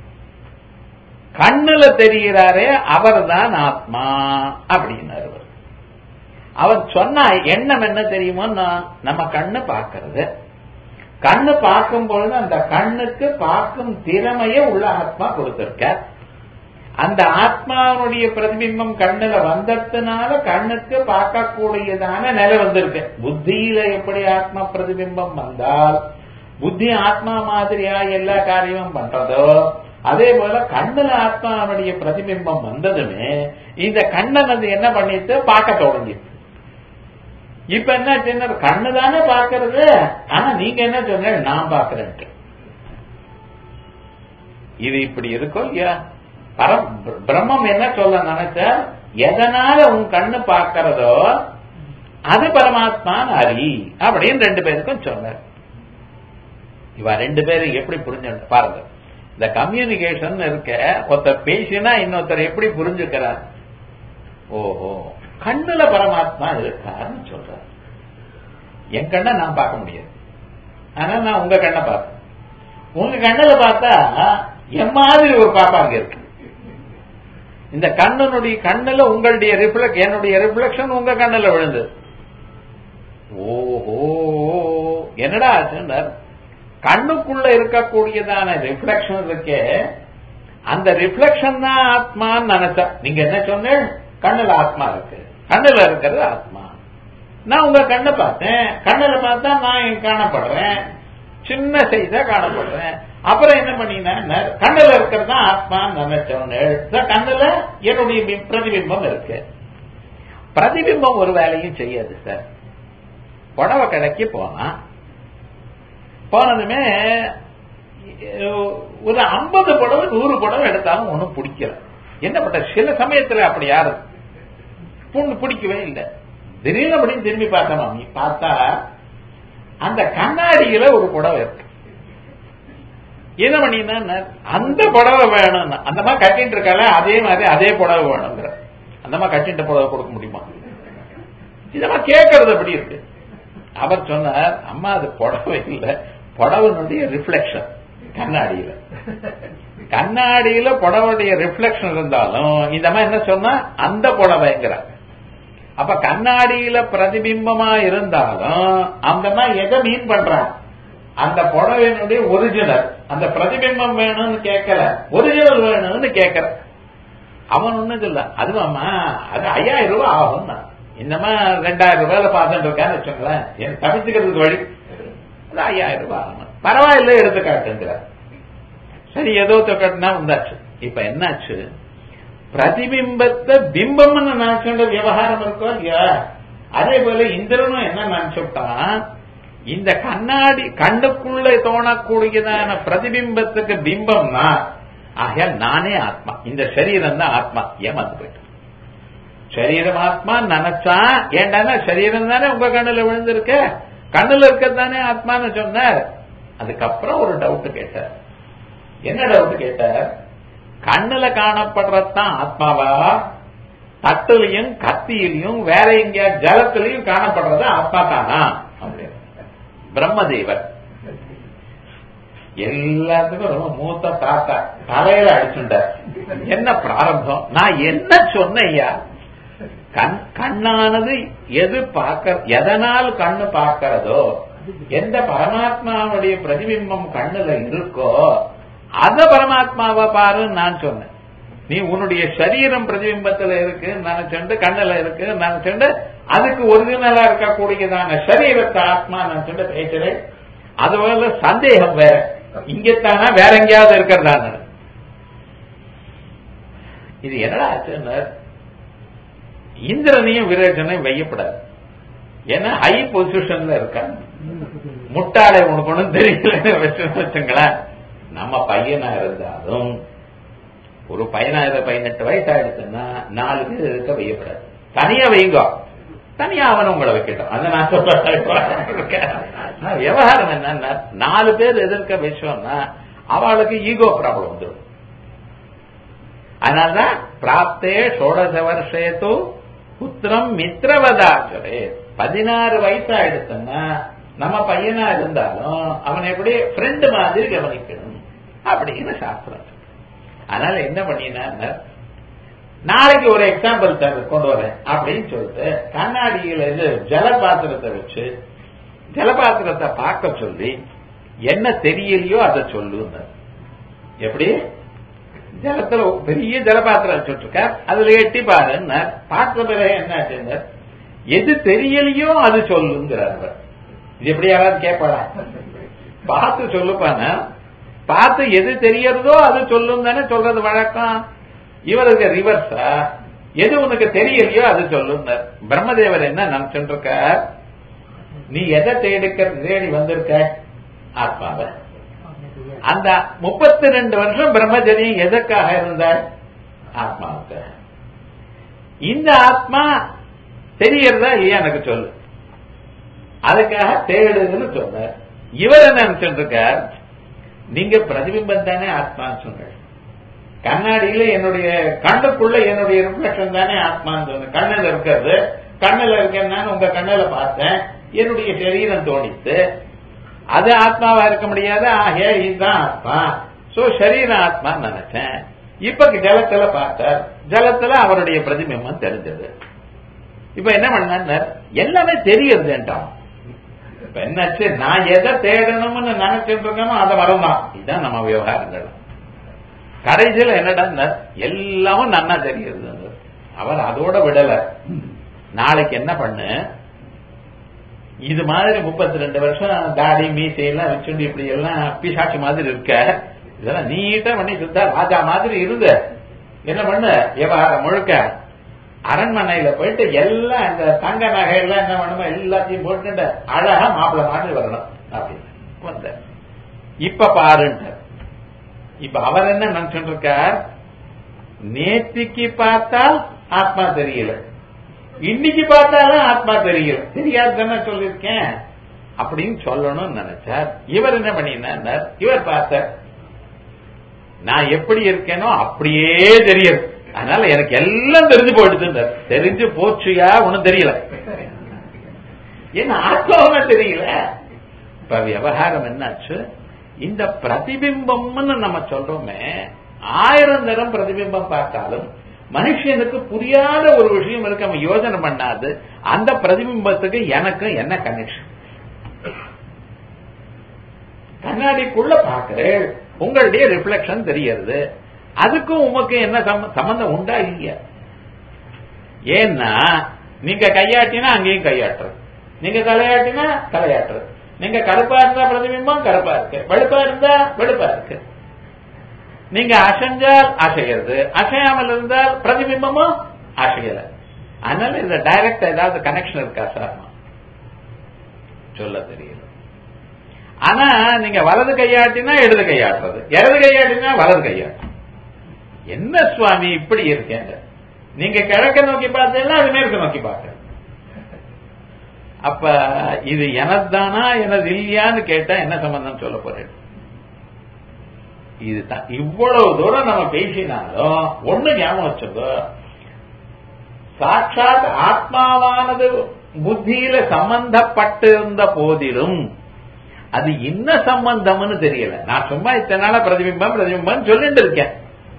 கண்ணுல தெரிகிறாரே அவர் தான் ஆத்மா அப்படின்னாரு அவர் அவர் சொன்ன எண்ணம் என்ன தெரியுமோ நம்ம கண்ணு பார்க்கறது கண்ணு பார்க்கும் பொழுது அந்த கண்ணுக்கு பார்க்கும் திறமைய உள்ள ஆத்மா கொடுத்திருக்கார் அந்த ஆத்மாவுடைய பிரதிபிம்பம் கண்ணுல வந்ததுனால கண்ணுக்கு பார்க்கக்கூடியதான நிலை வந்திருக்கு புத்தியில எப்படி ஆத்மா பிரதிபிம்பம் வந்தால் புத்தி ஆத்மா மாதிரியா எல்லா காரியமும் பண்றதோ அதே போல கண்ணுல ஆத்மாவுடைய பிரதிபிம்பம் வந்ததுமே இந்த கண்ணன் அது என்ன பண்ணிட்டு பார்க்க தொடங்கிட்டு இப்ப என்ன சின்ன கண்ணு தானே பாக்குறது ஆனா நீங்க என்ன சொன்ன நான் பாக்குறேன்ட்டு இது இப்படி இருக்கோ இல்லையா பரம் பிரம்மம் என்ன சொல்ல நினைச்ச எதனால உன் கண்ணு பார்க்கறதோ அது பரமாத்மான் அறி அப்படின்னு ரெண்டு பேருக்கும் சொன்னார் இவ ரெண்டு பேரும் எப்படி புரிஞ்சு பாருங்க இந்த கம்யூனிகேஷன் இருக்க ஒருத்தர் பேசினா இன்னொருத்தர் எப்படி புரிஞ்சுக்கிறார் ஓஹோ கண்ணுல பரமாத்மா இருக்காருன்னு சொல்றார் என் கண்ணை நான் பார்க்க முடியாது ஆனா நான் உங்க கண்ணை பார்த்தேன் உங்க கண்ணுல பார்த்தா என் மாதிரி ஒரு பாப்பா அங்க இருக்கு இந்த கண்ணனுடைய கண்ணுல உங்களுடைய ரிஃப்ளெக்ட் என்னுடைய ரிஃப்ளெக்ஷன் உங்க கண்ணுல விழுந்தது ஓஹோ என்னடா ஆச்சுன்னார் கண்ணுக்குள்ள இருக்கக்கூடியதான ரிஃப்ளெக்ஷன் இருக்கே அந்த ரிஃப்ளெக்ஷன் தான் ஆத்மான்னு நினைச்சா நீங்க என்ன சொன்ன கண்ணுல ஆத்மா இருக்கு கண்ணுல இருக்கிறது ஆத்மா நான் உங்க கண்ணை பார்த்தேன் கண்ணுல பார்த்தா நான் காணப்படுறேன் சின்ன செய்தா காணப்படுறேன் அப்புறம் என்ன பண்ணீங்கன்னா கண்ணுல இருக்கிறது தான் ஆத்மான்னு நினைச்சோன்னு கண்ணுல என்னுடைய பிரதிபிம்பம் இருக்கு பிரதிபிம்பம் ஒரு வேலையும் செய்யாது சார் புடவை கடைக்கு போனா போனதுமே ஒரு ஐம்பது புடவை நூறு புடவை எடுத்தாலும் ஒன்றும் பிடிக்கல என்ன பண்ற சில சமயத்துல அப்படி யாரு பொண்ணு பிடிக்கவே இல்லை திடீர்னு அப்படின்னு திரும்பி பார்த்தா நீ பார்த்தா அந்த கண்ணாடியில ஒரு புடவை இருக்கு என்ன பண்ணினா அந்த புடவை வேணும் அந்த மாதிரி கட்டிட்டு இருக்கால அதே மாதிரி அதே புடவை வேணுங்கிற அந்த மாதிரி கட்டிட்ட புடவை கொடுக்க முடியுமா இதெல்லாம் கேட்கறது எப்படி இருக்கு அவர் சொன்னார் அம்மா அது புடவை இல்ல புடவனுடைய ரிஃப்ளெக்ஷன் கண்ணாடியில கண்ணாடியில புடவைடைய ரிஃப்ளெக்ஷன் இருந்தாலும் இந்த மாதிரி என்ன சொன்னா அந்த புடவைங்கிறார் அப்ப கண்ணாடியில பிரதிபிம்பமா இருந்தாலும் அந்த மாதிரி எதை மீன் பண்றான் அந்த புடவையினுடைய ஒரிஜினல் அந்த பிரதிபிம்பம் வேணும்னு கேட்கல ஒரிஜினல் வேணும்னு கேட்கற அவன் ஒண்ணும் இல்ல அதுவாமா அது ஐயாயிரம் ரூபாய் ஆகும் இந்த மாதிரி ரெண்டாயிரம் ரூபாயில பார்த்துட்டு இருக்கான்னு வச்சுங்களேன் எனக்கு தப்பிச்சுக்கிறதுக்கு வழி அது ஐயாயிரம் ரூபாய் ஆகணும் பரவாயில்ல எடுத்துக்காட்டுங்கிறார் சரி ஏதோ கட்டினா வந்தாச்சு இப்ப என்னாச்சு பிரதிபிம்பத்தை பிம்பம்னு நினைச்சுட்ட விவகாரம் இருக்கோ இல்லையா அதே போல இந்திரனும் என்ன நினைச்சுட்டான் இந்த கண்ணாடி கண்ணுக்குள்ள தோணக்கூடியதான பிரதிபிம்பத்துக்கு பிம்பம்னா ஆகையால் நானே ஆத்மா இந்த சரீரம் தான் ஆத்மா ஏமாந்து போயிட்டு சரீரம் ஆத்மா நினைச்சா ஏண்டானா சரீரம் தானே உங்க கண்ணுல விழுந்திருக்க கண்ணுல இருக்கத்தானே ஆத்மான்னு சொன்னார் அதுக்கப்புறம் ஒரு டவுட் கேட்டார் என்ன டவுட் கேட்டார் கண்ணுல காணப்படுறதுதான் ஆத்மாவா தட்டுலையும் கத்தியிலையும் வேற எங்கேயா ஜலத்திலையும் காணப்படுறது ஆத்மா தானா அப்படின்னு பிரம்மதேவர் எல்லாத்துக்கும் ரொம்ப மூத்த தாத்தா தலையில அடிச்சுட்டார் என்ன பிராரம்பம் நான் என்ன சொன்னையா கண் கண்ணானது எது பார்க்க எதனால் கண்ணு பார்க்கிறதோ எந்த பரமாத்மாவுடைய பிரதிபிம்பம் கண்ணுல இருக்கோ அத பரமாத்மாவை பாருன்னு நான் சொன்னேன் நீ உன்னுடைய சரீரம் பிரதிபிம்பத்துல இருக்கு நினைச்சுண்டு கண்ணுல இருக்கு நினைச்சுண்டு அதுக்கு ஒரிஜினலா இருக்கக்கூடியதான சரீரத்தை ஆத்மா நினைச்சுண்டு பேசுறேன் அதுபோல சந்தேகம் வேற இங்கத்தானா வேற எங்கேயாவது இருக்கிறதா இது என்னடா ஆச்சுன்னு இந்திரனையும் விரேஜனையும் வையப்படாது ஏன்னா ஹை பொசிஷன்ல இருக்காங்க முட்டாளை உனக்கு ஒண்ணும் தெரியல வச்சுங்களேன் நம்ம பையனா இருந்தாலும் ஒரு பதினாயிரம் பதினெட்டு வயசு ஆயிடுச்சுன்னா நாலு பேர் இருக்க வையப்படாது தனியா வைங்க தனியா அவன் உங்களை வைக்கட்டும் அதை நான் சொல்ல விவகாரம் என்னன்னா நாலு பேர் எதிர்க்க வச்சோம்னா அவளுக்கு ஈகோ ப்ராப்ளம் வந்துடும் அதனால்தான் பிராப்தே ஷோடச வருஷேத்து புத்திரம் மித்திரவதாச்சரே பதினாறு வயசு ஆயிடுச்சுன்னா நம்ம பையனா இருந்தாலும் அவனை எப்படி ஃப்ரெண்டு மாதிரி கவனிக்கணும் அப்படின்னு சாஸ்திரம் அதனால என்ன பண்ணினா நாளைக்கு ஒரு எக்ஸாம்பிள் தர கொண்டு வரேன் அப்படின்னு சொல்லிட்டு கண்ணாடியில இது ஜலபாத்திரத்தை வச்சு ஜலபாத்திரத்தை பார்க்க சொல்லி என்ன தெரியலையோ அதை சொல்லுங்க எப்படி ஜலத்துல பெரிய ஜலபாத்திரம் வச்சுருக்க அதுல எட்டி பாருன்னு பார்த்த பிறகு என்ன எது தெரியலையோ அது சொல்லுங்கிறார் இது எப்படி யாராவது கேட்பாடா பார்த்து சொல்லுப்பான பார்த்து எது தெரியறதோ அது சொல்லும் தானே சொல்றது வழக்கம் இவருக்கு ரிவர்ஸா எது உனக்கு தெரியலையோ அது சொல்லும் பிரம்மதேவர் என்ன நினைச்சுட்டு இருக்க நீ எதை தேடிக்க தேடி வந்திருக்க ஆத்மாவை அந்த முப்பத்தி ரெண்டு வருஷம் பிரம்மச்சரியம் எதற்காக இருந்தார் ஆத்மாவுக்கு இந்த ஆத்மா தெரியறதா இல்லையா எனக்கு சொல்லு அதுக்காக தேடுதுன்னு சொன்னார் இவர் என்ன நினைச்சிட்டு இருக்கார் நீங்க பிரதிபிம்பம் தானே ஆத்மான்னு சொன்னார் கண்ணாடியில என்னுடைய கண்ணுக்குள்ள என்னுடைய ரிஃப்ளெக்ஷன் தானே ஆத்மான்னு சொன்ன கண்ணில் இருக்கிறது கண்ணில் இருக்கேன்னு உங்க கண்ணில பார்த்தேன் என்னுடைய சரீரம் தோணித்து அது ஆத்மாவா இருக்க முடியாது ஆகிய இதுதான் ஆத்மா சோ சரீர ஆத்மா நினைச்சேன் இப்ப ஜலத்துல பார்த்தார் ஜலத்துல அவருடைய பிரதிபிம்பம் தெரிஞ்சது இப்ப என்ன பண்ணார் எல்லாமே தெரியறதுன்ட்டான் இப்ப என்னாச்சு நான் எதை தேடணும்னு நினைச்சிட்டு இருக்கேனோ அதை வரலாம் இதுதான் நம்ம விவகாரங்கள் கடைசியில் என்னடா எல்லாமும் நன்னா தெரியுது அவர் அதோட விடல நாளைக்கு என்ன பண்ணு இது மாதிரி முப்பத்தி ரெண்டு வருஷம் தாடி மீசை எல்லாம் வச்சுட்டு இப்படி எல்லாம் பிசாட்சி மாதிரி இருக்க இதெல்லாம் நீட்டா பண்ணி சுத்தா ராஜா மாதிரி இருந்த என்ன பண்ணு விவகாரம் முழுக்க அரண்மனையில போயிட்டு எல்லாம் இந்த தங்க நகை எல்லாம் என்ன பண்ணுமோ எல்லாத்தையும் போட்டு அழகா மாப்பிள்ள மாதிரி வரணும் அப்படின்னு வந்த இப்ப பாருன்ட்டு இப்ப அவர் என்ன நினைச்சுட்டு இருக்கார் நேத்திக்கு பார்த்தால் ஆத்மா தெரியல இன்னைக்கு பார்த்தாலும் ஆத்மா தெரியல தெரியாது தானே சொல்லியிருக்கேன் அப்படின்னு சொல்லணும்னு நினைச்சார் இவர் என்ன பண்ணினார் இவர் பார்த்தார் நான் எப்படி இருக்கேனோ அப்படியே தெரியுது அதனால எனக்கு எல்லாம் தெரிஞ்சு போயிடுது தெரிஞ்சு போச்சுயா ஒண்ணும் தெரியல என்ன ஆத்மாவுமே தெரியல இப்ப விவகாரம் என்னாச்சு இந்த பிரதிபிம்பம்னு நம்ம சொல்றோமே ஆயிரம் தரம் பிரதிபிம்பம் பார்த்தாலும் மனுஷனுக்கு புரியாத ஒரு விஷயம் இருக்கு அவன் யோசனை பண்ணாது அந்த பிரதிபிம்பத்துக்கு எனக்கு என்ன கனெக்ஷன் கண்ணாடிக்குள்ள பாக்குறேன் உங்களுடைய ரிஃப்ளெக்ஷன் தெரியறது அதுக்கும் உமக்கு என்ன சம்பந்தம் உண்டா இல்லையா ஏன்னா நீங்க கையாட்டினா அங்கேயும் கையாட்டுறது நீங்க தலையாட்டினா தலையாட்டுறது நீங்க கருப்பா இருந்தா பிரதிபிம்பம் கருப்பா இருக்கு வெளுப்பா இருந்தா வெளுப்பா இருக்கு நீங்க அசைஞ்சால் அசைகிறது அசையாமல் இருந்தால் பிரதிபிம்பமும் அசையல அதனால இந்த டைரக்ட் ஏதாவது கனெக்ஷன் இருக்கா சார் சொல்ல தெரியல ஆனா நீங்க வலது கையாட்டினா இடது கையாட்டுறது இடது கையாட்டினா வலது கையாட்டு என்ன சுவாமி இப்படி இருக்கேங்க நீங்க கிழக்க நோக்கி பார்த்தீங்கன்னா அது மேற்கு நோக்கி பார்க்க அப்ப இது எனதானா எனது இல்லையான்னு கேட்டா என்ன சம்பந்தம் சொல்ல போறேன் இதுதான் இவ்வளவு தூரம் நம்ம பேசினாலும் ஒண்ணு ஞாபகம் வச்சுக்கோ சாட்சாத் ஆத்மாவானது புத்தியில சம்பந்தப்பட்டிருந்த போதிலும் அது என்ன சம்பந்தம்னு தெரியல நான் சும்மா இத்தனை நாள பிரதிபிம்பம் பிரதிபிம்பம் சொல்லிட்டு இருக்கேன்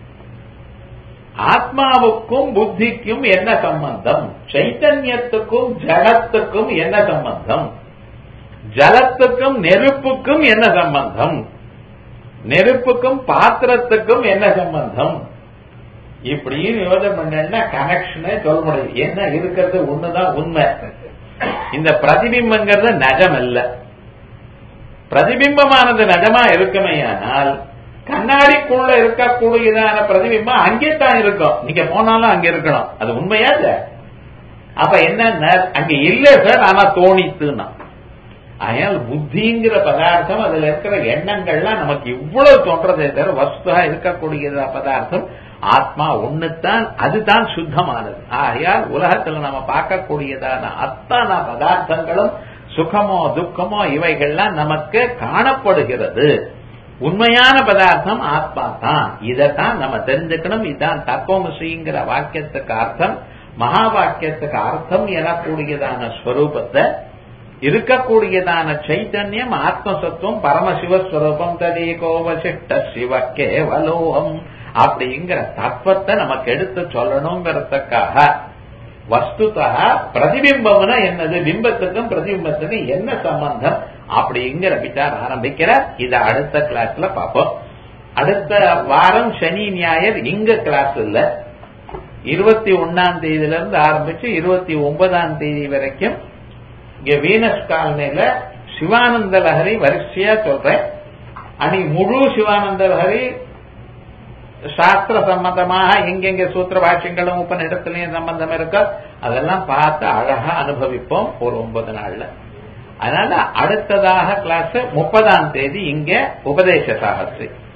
ஆத்மாவுக்கும் புத்திக்கும் என்ன சம்பந்தம் சைத்தன்யத்துக்கும் ஜலத்துக்கும் என்ன சம்பந்தம் ஜலத்துக்கும் நெருப்புக்கும் என்ன சம்பந்தம் நெருப்புக்கும் பாத்திரத்துக்கும் என்ன சம்பந்தம் இப்படின்னு யோஜனை பண்ணா கனெக்ஷனே சொல்ல முடியும் என்ன இருக்கிறது ஒண்ணுதான் உண்மை இந்த பிரதிபிம்பங்கிறது நஜம் இல்ல பிரதிபிம்பமானது நஜமா இருக்குமையானால் கண்ணாடிக்குள்ள இருக்கக்கூடியதான பிரதிபிம்பம் அங்கே தான் இருக்கும் நீங்க போனாலும் அங்க இருக்கணும் அது உண்மையா இல்ல அப்ப என்ன அங்க இல்ல சார் ஆனா தோணித்துன்னா அதனால் புத்திங்கிற பதார்த்தம் அதுல இருக்கிற எண்ணங்கள்லாம் நமக்கு இவ்வளவு தோன்றதே தவிர வஸ்துவா இருக்கக்கூடிய பதார்த்தம் ஆத்மா ஒண்ணுத்தான் அதுதான் சுத்தமானது ஆகையால் உலகத்துல நம்ம பார்க்கக்கூடியதான அத்தனை பதார்த்தங்களும் சுகமோ துக்கமோ இவைகள்லாம் நமக்கு காணப்படுகிறது உண்மையான பதார்த்தம் ஆத்மா தான் இதைத்தான் நம்ம தெரிஞ்சுக்கணும் இதுதான் தத்துவமசிங்கிற வாக்கியத்துக்கு அர்த்தம் மகா வாக்கியத்துக்கு அர்த்தம் எனக்கூடியதான ஸ்வரூபத்தை இருக்கக்கூடியதான சைத்தன்யம் ஆத்மசத்துவம் பரமசிவஸ்வரூபம் ததேகோவசிஷ்ட சிவ கேவலோகம் அப்படிங்கிற தத்துவத்தை நமக்கு எடுத்து சொல்லணுங்கிறதுக்காக வஸ்துதா பிரதிபிம்பம்னா என்னது பிம்பத்துக்கும் பிரதிபிம்பத்துக்கும் என்ன சம்பந்தம் அப்படிங்கிற விசாரம் ஆரம்பிக்கிறார் இதை அடுத்த கிளாஸ்ல பார்ப்போம் அடுத்த வாரம் சனி ஞாயர் இங்க கிளாஸ் இல்ல இருபத்தி ஒன்னாம் தேதியில இருந்து ஆரம்பிச்சு இருபத்தி ஒன்பதாம் தேதி வரைக்கும் இங்க வீனஸ் காலனில சிவானந்த லஹரி வரிசையா சொல்றேன் அன்னைக்கு முழு சிவானந்த லஹரி சாஸ்திர சம்பந்தமாக எங்கெங்க சூத்திர பாஷ்யங்களும் உபநிடத்திலையும் சம்பந்தம் இருக்கோ அதெல்லாம் பார்த்து அழகா அனுபவிப்போம் ஒரு ஒன்பது நாள்ல அதனால அடுத்ததாக கிளாஸ் முப்பதாம் தேதி இங்க உபதேச சாகசி